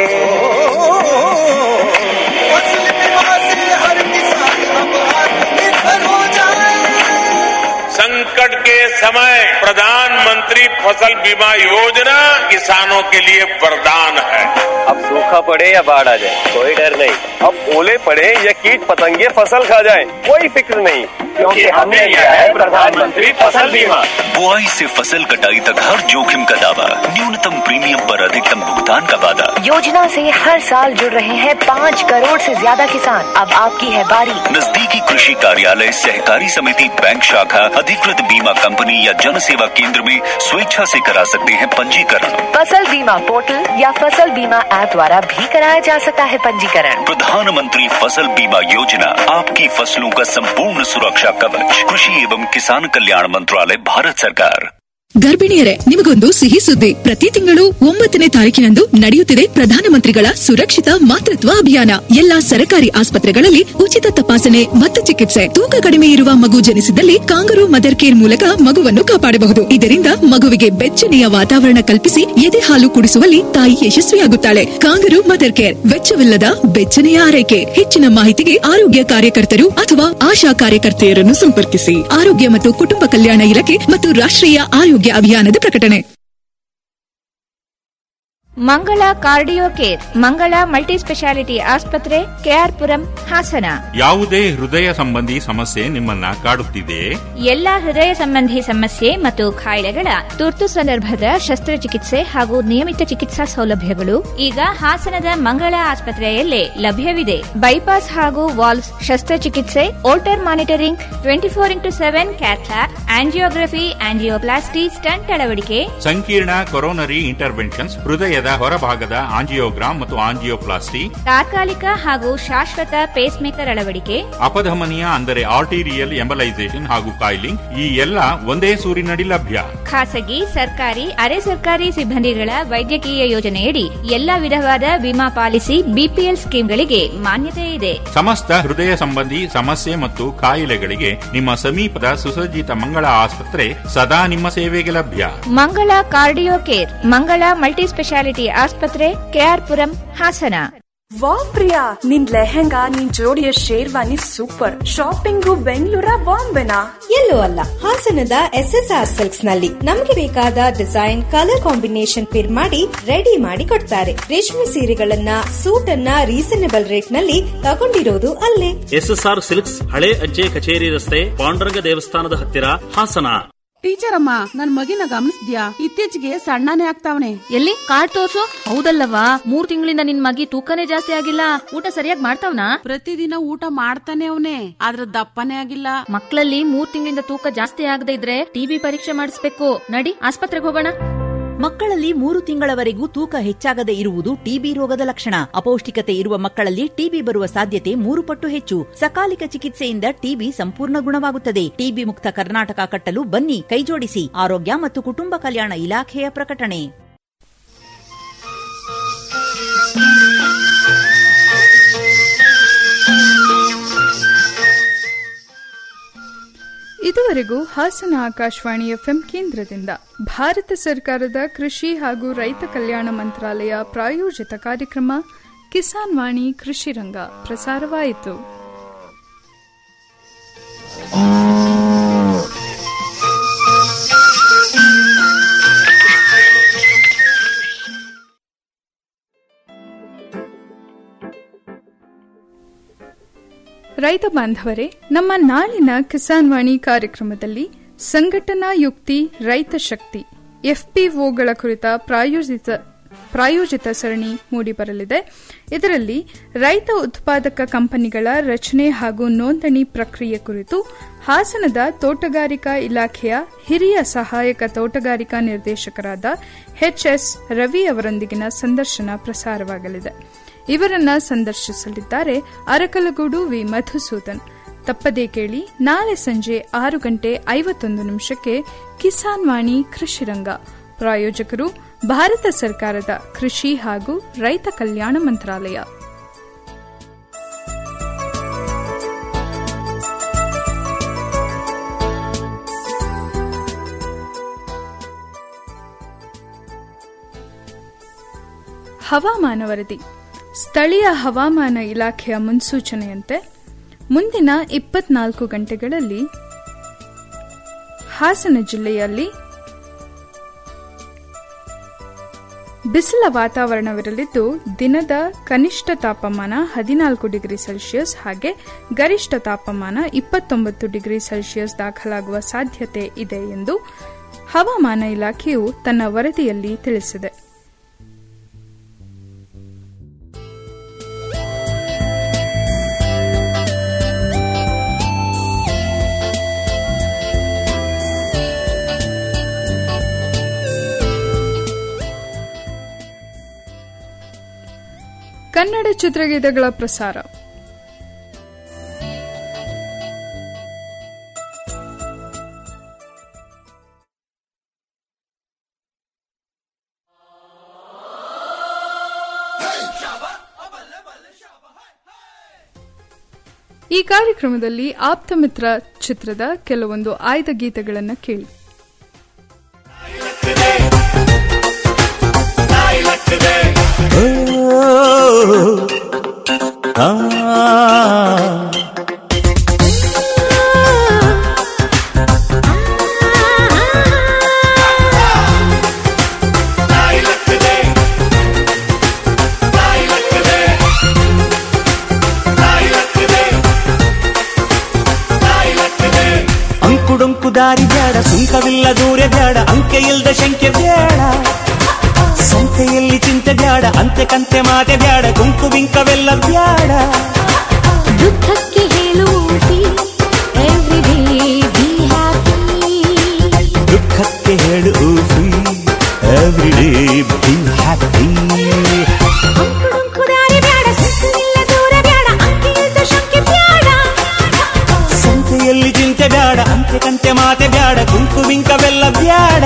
फसल बीमा से हर किसान अब आत्मनिर्भर हो जाए संकट के समय प्रधानमंत्री फसल बीमा योजना किसानों के लिए वरदान है अब सूखा पड़े या बाढ़ आ जाए कोई डर नहीं अब ओले पड़े या कीट पतंगे फसल खा जाए कोई फिक्र नहीं क्योंकि हमने लिया है प्रधानमंत्री फसल बीमा बुआई से फसल कटाई तक हर जोखिम का दावा न्यूनतम प्रीमियम पर अधिकतम भुगतान का वादा योजना से हर साल जुड़ रहे हैं पाँच करोड़ से ज्यादा किसान अब आपकी है बारी नजदीकी कृषि कार्यालय सहकारी समिति बैंक शाखा अधिकृत बीमा कंपनी या जन सेवा केंद्र में स्वेच्छा से करा सकते हैं पंजीकरण फसल बीमा पोर्टल या फसल बीमा ऐप द्वारा भी कराया जा सकता है पंजीकरण प्रधानमंत्री फसल बीमा योजना आपकी फसलों का संपूर्ण सुरक्षा कवच कृषि एवं किसान कल्याण मंत्रालय भारत सरकार ಗರ್ಭಿಣಿಯರೇ ನಿಮಗೊಂದು ಸಿಹಿ ಸುದ್ದಿ ಪ್ರತಿ ತಿಂಗಳು ಒಂಬತ್ತನೇ ತಾರೀಕಿನಂದು ನಡೆಯುತ್ತಿದೆ ಪ್ರಧಾನಮಂತ್ರಿಗಳ ಸುರಕ್ಷಿತ ಮಾತೃತ್ವ ಅಭಿಯಾನ ಎಲ್ಲಾ ಸರ್ಕಾರಿ ಆಸ್ಪತ್ರೆಗಳಲ್ಲಿ ಉಚಿತ ತಪಾಸಣೆ ಮತ್ತು ಚಿಕಿತ್ಸೆ ತೂಕ ಕಡಿಮೆ ಇರುವ ಮಗು ಜನಿಸಿದಲ್ಲಿ ಕಾಂಗರು ಮದರ್ ಕೇರ್ ಮೂಲಕ ಮಗುವನ್ನು ಕಾಪಾಡಬಹುದು ಇದರಿಂದ ಮಗುವಿಗೆ ಬೆಚ್ಚನೆಯ ವಾತಾವರಣ ಕಲ್ಪಿಸಿ ಎದೆ ಹಾಲು ಕುಡಿಸುವಲ್ಲಿ ತಾಯಿ ಯಶಸ್ವಿಯಾಗುತ್ತಾಳೆ ಕಾಂಗರು ಮದರ್ ಕೇರ್ ವೆಚ್ಚವಿಲ್ಲದ ಬೆಚ್ಚನೆಯ ಆರೈಕೆ ಹೆಚ್ಚಿನ ಮಾಹಿತಿಗೆ ಆರೋಗ್ಯ ಕಾರ್ಯಕರ್ತರು ಅಥವಾ ಆಶಾ ಕಾರ್ಯಕರ್ತೆಯರನ್ನು ಸಂಪರ್ಕಿಸಿ ಆರೋಗ್ಯ ಮತ್ತು ಕುಟುಂಬ ಕಲ್ಯಾಣ ಇಲಾಖೆ ಮತ್ತು ರಾಷ್ಟ್ರೀಯ ಆರೋಗ್ಯ ಅಭಿಯಾನದ ಪ್ರಕಟಣೆ Mangala cardio care Mangala multi speciality ಆಸ್ಪತ್ರೆ ಕೆಆರ್ಪುರಂ ಹಾಸನ ಯಾವುದೇ ಹೃದಯ ಸಂಬಂಧಿ ಸಮಸ್ಯೆ ನಿಮ್ಮನ್ನ ಕಾಡುತ್ತಿದೆಯೇ ಎಲ್ಲಾ ಹೃದಯ ಸಂಬಂಧಿ ಸಮಸ್ಯೆ ಮತ್ತು ಕಾಯಿಲೆಗಳ ತುರ್ತು ಸಂದರ್ಭದ ಶಸ್ತ್ರಚಿಕಿತ್ಸೆ ಹಾಗೂ ನಿಯಮಿತ ಚಿಕಿತ್ಸಾ ಸೌಲಭ್ಯಗಳು ಈಗ ಹಾಸನದ ಮಂಗಳ ಆಸ್ಪತ್ರೆಯಲ್ಲೇ ಲಭ್ಯವಿದೆ ಬೈಪಾಸ್ ಹಾಗೂ ವಾಲ್ವ್ಸ್ ಶಸ್ತ್ರಚಿಕಿತ್ಸೆ Holter monitoring twenty four into seven cath lab angiography angioplasty stent ಅಳವಡಿಕೆ ಸಂಕೀರ್ಣ ಕೊರೋನರಿ ಇಂಟರ್ವೆನ್ಷನ್ಸ್ ಹೃದಯದ ಹೊರಭಾಗದ ಆಂಜಿಯೋಗ್ರಾಮ್ ಮತ್ತು ಆಂಜಿಯೋಪ್ಲಾಸ್ಟಿ ತಾತ್ಕಾಲಿಕ ಹಾಗೂ ಶಾಶ್ವತ ಪೇಸ್ ಮೇಕರ್ ಅಳವಡಿಕೆ ಅಪಧಮನಿಯ ಅಂದರೆ ಆರ್ಟಿರಿಯಲ್ ಎಂಬಲೈಸೇಷನ್ ಹಾಗೂ ಕಾಯಿಲಿಂಗ್ ಈ ಎಲ್ಲ ಒಂದೇ ಸೂರಿನಡಿ ಲಭ್ಯ ಖಾಸಗಿ ಸರ್ಕಾರಿ ಅರೆ ಸರ್ಕಾರಿ ಸಿಬ್ಬಂದಿಗಳ ವೈದ್ಯಕೀಯ ಯೋಜನೆಯಡಿ ಎಲ್ಲಾ ವಿಧವಾದ ವಿಮಾ ಪಾಲಿಸಿ ಬಿಪಿಎಲ್ ಸ್ಕೀಮ್ಗಳಿಗೆ ಮಾನ್ಯತೆ ಇದೆ ಸಮಸ್ತ ಹೃದಯ ಸಂಬಂಧಿ ಸಮಸ್ಯೆ ಮತ್ತು ಕಾಯಿಲೆಗಳಿಗೆ ನಿಮ್ಮ ಸಮೀಪದ ಸುಸಜ್ಜಿತ ಮಂಗಳ ಆಸ್ಪತ್ರೆ ಸದಾ ನಿಮ್ಮ ಸೇವೆಗೆ ಲಭ್ಯ Mangala cardio care Mangala multi speciality ಆಸ್ಪತ್ರೆ ಕೆಆರ್ಪುರಂ ಹಾಸನ ವಾ ಪ್ರಿಯಾ ನಿನ್ ಲೆಹೆಂಗಾ ನಿನ್ ಜೋಡಿಯ ಶೇರ್ವಾನಿ ಸೂಪರ್ ಶಾಪಿಂಗು ಬೆಂಗಳೂರ ಬಾಂಬೆನಾ ಎಲ್ಲೂ ಅಲ್ಲ ಹಾಸನದ ಎಸ್ ಎಸ್ ಆರ್ ಸಿಲ್ಕ್ಸ್ ನಲ್ಲಿ ನಮಗೆ ಬೇಕಾದ ಡಿಸೈನ್ ಕಲರ್ ಕಾಂಬಿನೇಷನ್ ಪಿರ್ ಮಾಡಿ ರೆಡಿ ಮಾಡಿ ಕೊಡ್ತಾರೆ ರೇಷ್ಮೆ ಸೀರೆಗಳನ್ನ ಸೂಟ್ ಅನ್ನ ರೀಸನೇಬಲ್ ರೇಟ್ ನಲ್ಲಿ ತಗೊಂಡಿರೋದು ಅಲ್ಲೇ ಎಸ್ಎಸ್ಆರ್ ಸಿಲ್ಕ್ಸ್ ಹಳೆ ಅಜ್ಜೆ ಕಚೇರಿ ರಸ್ತೆ ಪಾಂಡುರಂಗ ದೇವಸ್ಥಾನದ ಹತ್ತಿರ ಹಾಸನ ಟೀಚರ್ ಅಮ್ಮ ನನ್ ಮಗಿನ ಗಮನಿಸ್ದ್ಯಾ ಇತ್ತೀಚೆಗೆ ಸಣ್ಣನೇ ಆಗ್ತಾವನೆ ಎಲ್ಲಿ ಕಾರ್ಡ್ ತೋರ್ಸು ಹೌದಲ್ಲವಾ ಮೂರ್ ತಿಂಗಳಿಂದ ನಿನ್ ಮಗಿ ತೂಕನೇ ಜಾಸ್ತಿ ಆಗಿಲ್ಲ ಊಟ ಸರಿಯಾಗಿ ಮಾಡ್ತಾವ್ನಾ ಪ್ರತಿದಿನ ಊಟ ಮಾಡ್ತಾನೆ ಅವನೇ ಆದ್ರ ದಪ್ಪನೇ ಆಗಿಲ್ಲ ಮಕ್ಕಳಲ್ಲಿ ಮೂರ್ ತಿಂಗಳಿಂದ ತೂಕ ಜಾಸ್ತಿ ಆಗದೆ ಇದ್ರೆ ಟಿಬಿ ಪರೀಕ್ಷೆ ಮಾಡಿಸ್ಬೇಕು ನಡಿ ಆಸ್ಪತ್ರೆಗೆ ಹೋಗೋಣ ಮಕ್ಕಳಲ್ಲಿ ಮೂರು ತಿಂಗಳವರೆಗೂ ತೂಕ ಹೆಚ್ಚಾಗದೆ ಇರುವುದು ಟಿಬಿ ರೋಗದ ಲಕ್ಷಣ ಅಪೌಷ್ಟಿಕತೆ ಇರುವ ಮಕ್ಕಳಲ್ಲಿ ಟಿಬಿ ಬರುವ ಸಾಧ್ಯತೆ ಮೂರು ಪಟ್ಟು ಹೆಚ್ಚು ಸಕಾಲಿಕ ಚಿಕಿತ್ಸೆಯಿಂದ ಟಿಬಿ ಸಂಪೂರ್ಣ ಗುಣವಾಗುತ್ತದೆ ಟಿಬಿ ಮುಕ್ತ ಕರ್ನಾಟಕ ಕಟ್ಟಲು ಬನ್ನಿ ಕೈಜೋಡಿಸಿ ಆರೋಗ್ಯ ಮತ್ತು ಕುಟುಂಬ ಕಲ್ಯಾಣ ಇಲಾಖೆಯ ಪ್ರಕಟಣೆ ಇದುವರೆಗೂ ಹಾಸನ ಆಕಾಶವಾಣಿ ಎಫ್ಎಂ ಕೇಂದ್ರದಿಂದ ಭಾರತ ಸರ್ಕಾರದ ಕೃಷಿ ಹಾಗೂ ರೈತ ಕಲ್ಯಾಣ ಮಂತ್ರಾಲಯ ಪ್ರಾಯೋಜಿತ ಕಾರ್ಯಕ್ರಮ ಕಿಸಾನ್ ವಾಣಿ ಕೃಷಿ ರಂಗ ಪ್ರಸಾರವಾಯಿತು ರೈತ ಬಾಂಧವರೇ ನಮ್ಮ ನಾಳಿನ ಕಿಸಾನ್ ವಾಣಿ ಕಾರ್ಯಕ್ರಮದಲ್ಲಿ ಸಂಘಟನಾ ಯುಕ್ತಿ ರೈತ ಶಕ್ತಿ ಎಫ್ಪಿಒಗಳ ಕುರಿತ ಪ್ರಾಯೋಜಿತ ಪ್ರಾಯೋಜಿತ ಸರಣಿ ಮೂಡಿಬರಲಿದೆ ಇದರಲ್ಲಿ ರೈತ ಉತ್ಪಾದಕ ಕಂಪನಿಗಳ ರಚನೆ ಹಾಗೂ ನೋಂದಣಿ ಪ್ರಕ್ರಿಯೆ ಕುರಿತು ಹಾಸನದ ತೋಟಗಾರಿಕಾ ಇಲಾಖೆಯ ಹಿರಿಯ ಸಹಾಯಕ ತೋಟಗಾರಿಕಾ ನಿರ್ದೇಶಕರಾದ ಎಚ್ಎಸ್ ರವಿ ಅವರೊಂದಿಗಿನ ಸಂದರ್ಶನ ಪ್ರಸಾರವಾಗಲಿದೆ ಇವರನ್ನ ಸಂದರ್ಶಿಸಲಿದ್ದಾರೆ ಅರಕಲಗೂಡು ವಿ ಮಧುಸೂದನ್ ತಪ್ಪದೇ ಕೇಳಿ ನಾಳೆ ಸಂಜೆ ಆರು ಗಂಟೆ ಐವತ್ತೊಂದು ನಿಮಿಷಕ್ಕೆ ಕಿಸಾನ್ ವಾಣಿ ಕೃಷಿರಂಗ ಪ್ರಾಯೋಜಕರು ಭಾರತ ಸರ್ಕಾರದ ಕೃಷಿ ಹಾಗೂ ರೈತ ಕಲ್ಯಾಣ ಮಂತ್ರಾಲಯ ಹವಾಮಾನ ವರದಿ ಸ್ಥಳೀಯ ಹವಾಮಾನ ಇಲಾಖೆಯ ಮುನ್ಸೂಚನೆಯಂತೆ ಮುಂದಿನ ಇಪ್ಪತ್ನಾಲ್ಕು ಗಂಟೆಗಳಲ್ಲಿ ಹಾಸನ ಜಿಲ್ಲೆಯಲ್ಲಿ ಬಿಸಿಲ ವಾತಾವರಣವಿರಲಿದ್ದು ದಿನದ ಕನಿಷ್ಠ ತಾಪಮಾನ ಹದಿನಾಲ್ಕು ಡಿಗ್ರಿ ಸೆಲ್ಸಿಯಸ್ ಹಾಗೆ ಗರಿಷ್ಠ ತಾಪಮಾನ ಇಪ್ಪತ್ತೊಂಬತ್ತು ಡಿಗ್ರಿ ಸೆಲ್ಸಿಯಸ್ ದಾಖಲಾಗುವ ಸಾಧ್ಯತೆ ಇದೆ ಎಂದು ಹವಾಮಾನ ಇಲಾಖೆಯು ತನ್ನ ವರದಿಯಲ್ಲಿ ತಿಳಿಸಿದೆ ಕನ್ನಡ ಚಿತ್ರಗೀತೆಗಳ ಪ್ರಸಾರ ಈ ಕಾರ್ಯಕ್ರಮದಲ್ಲಿ ಆಪ್ತಮಿತ್ರ ಚಿತ್ರದ ಕೆಲವೊಂದು ಆಯ್ದ ಗೀತೆಗಳನ್ನು ಕೇಳಿ ಅಂಕುಡೊಂಕು ದಾರಿ ಬ್ಯಾಡ ಸುಂಕವಿಲ್ಲ ದೂರ ಬ್ಯಾಡ ಅಂಕೆ ಇಲ್ದ ಶಂಕೆ ಬ್ಯಾಡ ಸಂತೆಯಲ್ಲಿ ಚಿಂತೆ ಬ್ಯಾಡ ಅಂತೆ ಕಂತೆ ಮಾತೆ ಬ್ಯಾಡ ಕುಂಕು ಬಿಂಕವೆಲ್ಲ ಬ್ಯಾಡ ದುಃಖಕ್ಕೆ ಹೇಳುವುದಿ ಎವ್ರಿಡೇ ಬಿ ಹ್ಯಾಪಿ ದುಃಖಕ್ಕೆ ಹೇಳು ಎವ್ರಿಡೇ ಬಿ ಹ್ಯಾಪಿ ಕುದಾರಿ ಬ್ಯಾಡ ಸುತ್ತಲಿಲ್ಲ ದೂರ ಬ್ಯಾಡ ಅಂಕೆ ಇಲ್ದ ಶಂಕೆ ಬ್ಯಾಡ ಸಂತೆಯಲ್ಲಿ ಚಿಂತೆ ಬ್ಯಾಡ ಅಂತೆ ಕಂತೆ ಮಾತೆ ಬ್ಯಾಡ ಕುಂಕು ಬಿಂಕವೆಲ್ಲ ಬ್ಯಾಡ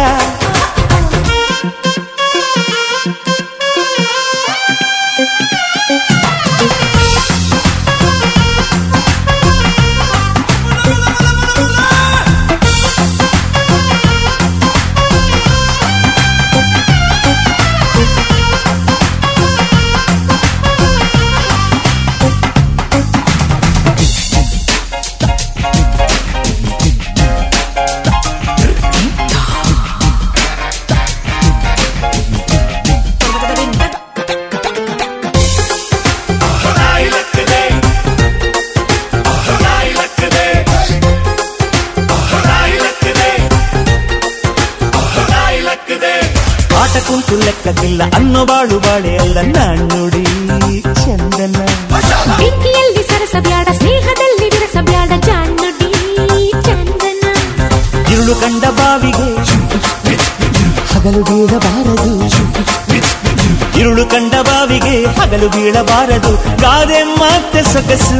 ಆಟ ಕುಂತು ಲೆಕ್ಕಕ್ಕಿಲ್ಲ ಅನ್ನೋ ಬಾಳು ಬಾಳೆ ಅಲ್ಲ ನಾಣ್ಣುಡಿ ಚಂದನ ಬೆಂಕಿಯಲ್ಲಿ ಸರಸ ಬ್ಯಾಡ ಸ್ನೇಹದಲ್ಲಿ ವಿರಸ ಬ್ಯಾಡ ಜಾಣ್ಣುಡಿ ಚಂದನ ഇരുಳು ಕಂಡ ಬಾವಿಗೆ ಹಗಲು ಬೀಳಬಾರದು ഇരുಳು ಕಂಡ ಬಾವಿಗೆ ಹಗಲು ಬೀಳಬಾರದು ಗಾದೆ ಮತ್ತೆ ಸೊಗಸು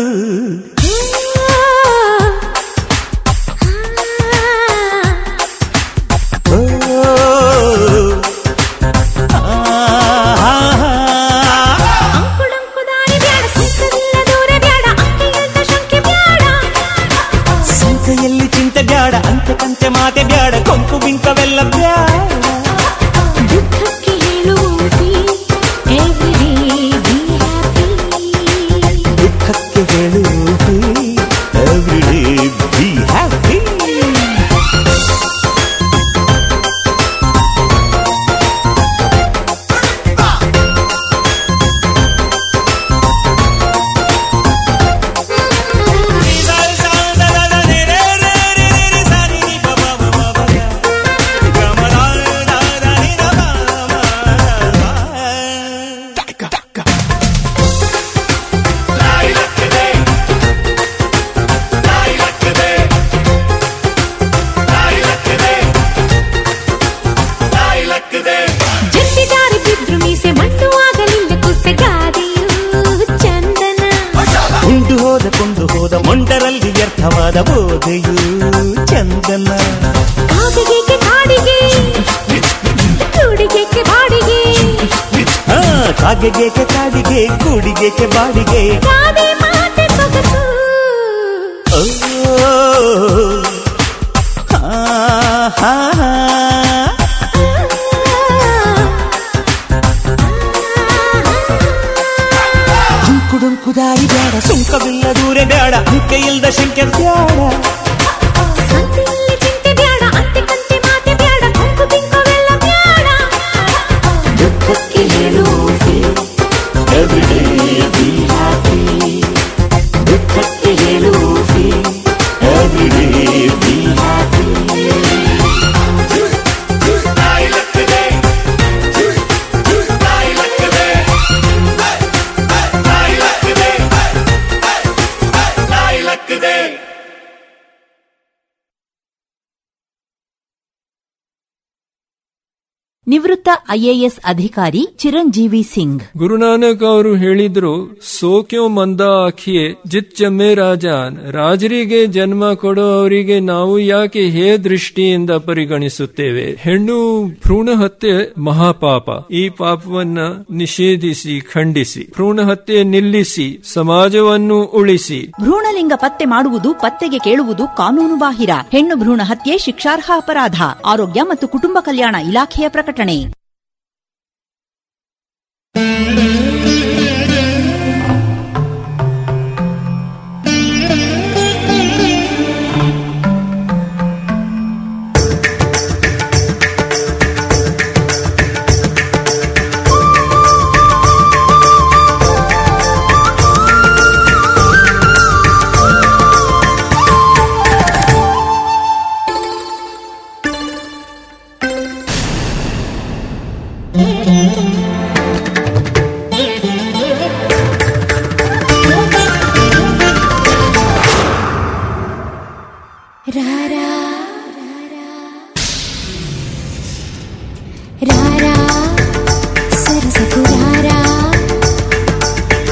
ಓ, ಆ, ಆ, ಆ. ಕುದಾರಿ ಬ್ಯಾಡ ಸುತ್ತಲಿಲ್ಲ ದೂರ ಬ್ಯಾಡ ಅಂಕೆ ಇಲ್ದ ಶಂಕೆ ಬ್ಯಾಡ ಸಂತೆಯಲ್ಲಿ ಚಿಂತೆ ಬ್ಯಾಡ ಅಂತೆ ಕಂತೆ ಮಾತೆ ಬ್ಯಾಡ ಕೊಂಕು ಬಿಂಕವೆಲ್ಲ ಬ್ಯಾಡ ದುಃಖಕ್ಕೆ ಹೇಳುವುದಿ ಎವ್ರಿಡೇ ಬಿ ಹ್ಯಾಪಿ ದುಃಖಕ್ಕೆ ಹೇಳು ಎವ್ರಿಡೇ ಬಿ ಹ್ಯಾಪಿ ಜಟ್ಟಿದಾರಿ ಬಿದ್ರು ಮೀಸೆ ಮಣ್ಣು ಆಗಲಿಲ್ಲ ಕುಸೆ ಗಾದೆಯು ಚಂದನ ಉಂಡು ಹೋದ ಕೊಂಡು ಹೋದ ಮೊಂಡರಲ್ಲಿ ವ್ಯರ್ಥವಾದ ಬೋಧೆಯು ಚಂದನ ಕಾಗೆಗೆ ಕಾಡಿಗೆ ಕೂಡಿಗೆ ಬಾಡಿಗೆ ಆ, ಕಾಗೆಗೇಕೆ ಕಾಡಿಗೆ ಕೂಡಿಗೇಕೆ ಬಾಡಿಗೆ ಗಾದೆ ಮಾತೆ ಸೊಗಸು ಓ, ಆ, ಹಾ, ಹಾ. ಡುಂಕು ದಾರಿ ಬೇಡ ಸುಂಕವಿಲ್ಲ ದೂರ ಬೇಡ ಅಂಕೆ ಇಲ್ದ ಶಂಕೆ ಬೇಡ ಸಂತೆಯಲ್ಲಿ ಚಿಂತೆ ಬ್ಯಾಡ ಅಂತೆ ಕಂತೆ ಮಾತೆ ಬ್ಯಾಡ ಕೊಂಕು ಬಿಂಕವೆಲ್ಲ ಬ್ಯಾಡ ದುಃಖಕ್ಕೆ ಹೇಳು ಎವ್ರಿಡೇ ಬಿ ಹ್ಯಾಪಿ ದುಃಖಕ್ಕೆ ಹೇಳು ಎವ್ರಿಡೇ ಬಿ ಹ್ಯಾಪಿ ಲಕ್ಕದೆ ನಿವೃತ್ತ ಐಎಎಸ್ ಅಧಿಕಾರಿ ಚಿರಂಜೀವಿ ಸಿಂಗ್ ಗುರುನಾನಕ್ ಅವರು ಹೇಳಿದ್ರು ಸೋಕ್ಯೋ ಮಂದ ಆಖಿಯೇ ಜಿತ್ ಜಮ್ಮೆ ರಾಜಾನ್ ರಾಜರಿಗೆ ಜನ್ಮ ಕೊಡೋ ಅವರಿಗೆ ನಾವು ಯಾಕೆ ಹೇ ದೃಷ್ಟಿಯಿಂದ ಪರಿಗಣಿಸುತ್ತೇವೆ ಹೆಣ್ಣು ಭ್ರೂಣ ಹತ್ಯೆ ಮಹಾಪಾಪ ಈ ಪಾಪವನ್ನ ನಿಷೇಧಿಸಿ ಖಂಡಿಸಿ ಭ್ರೂಣ ಹತ್ಯೆ ನಿಲ್ಲಿಸಿ ಸಮಾಜವನ್ನು ಉಳಿಸಿ ಭ್ರೂಣಲಿಂಗ ಪತ್ತೆ ಮಾಡುವುದು ಪತ್ತೆಗೆ ಕೇಳುವುದು ಕಾನೂನು ಬಾಹಿರ ಹೆಣ್ಣು ಭ್ರೂಣ ಹತ್ಯೆ ಶಿಕ್ಷಾರ್ಹ ಅಪರಾಧ ಆರೋಗ್ಯ ಮತ್ತು ಕುಟುಂಬ ಕಲ್ಯಾಣ ಇಲಾಖೆಯ ಪ್ರಕಟಣೆ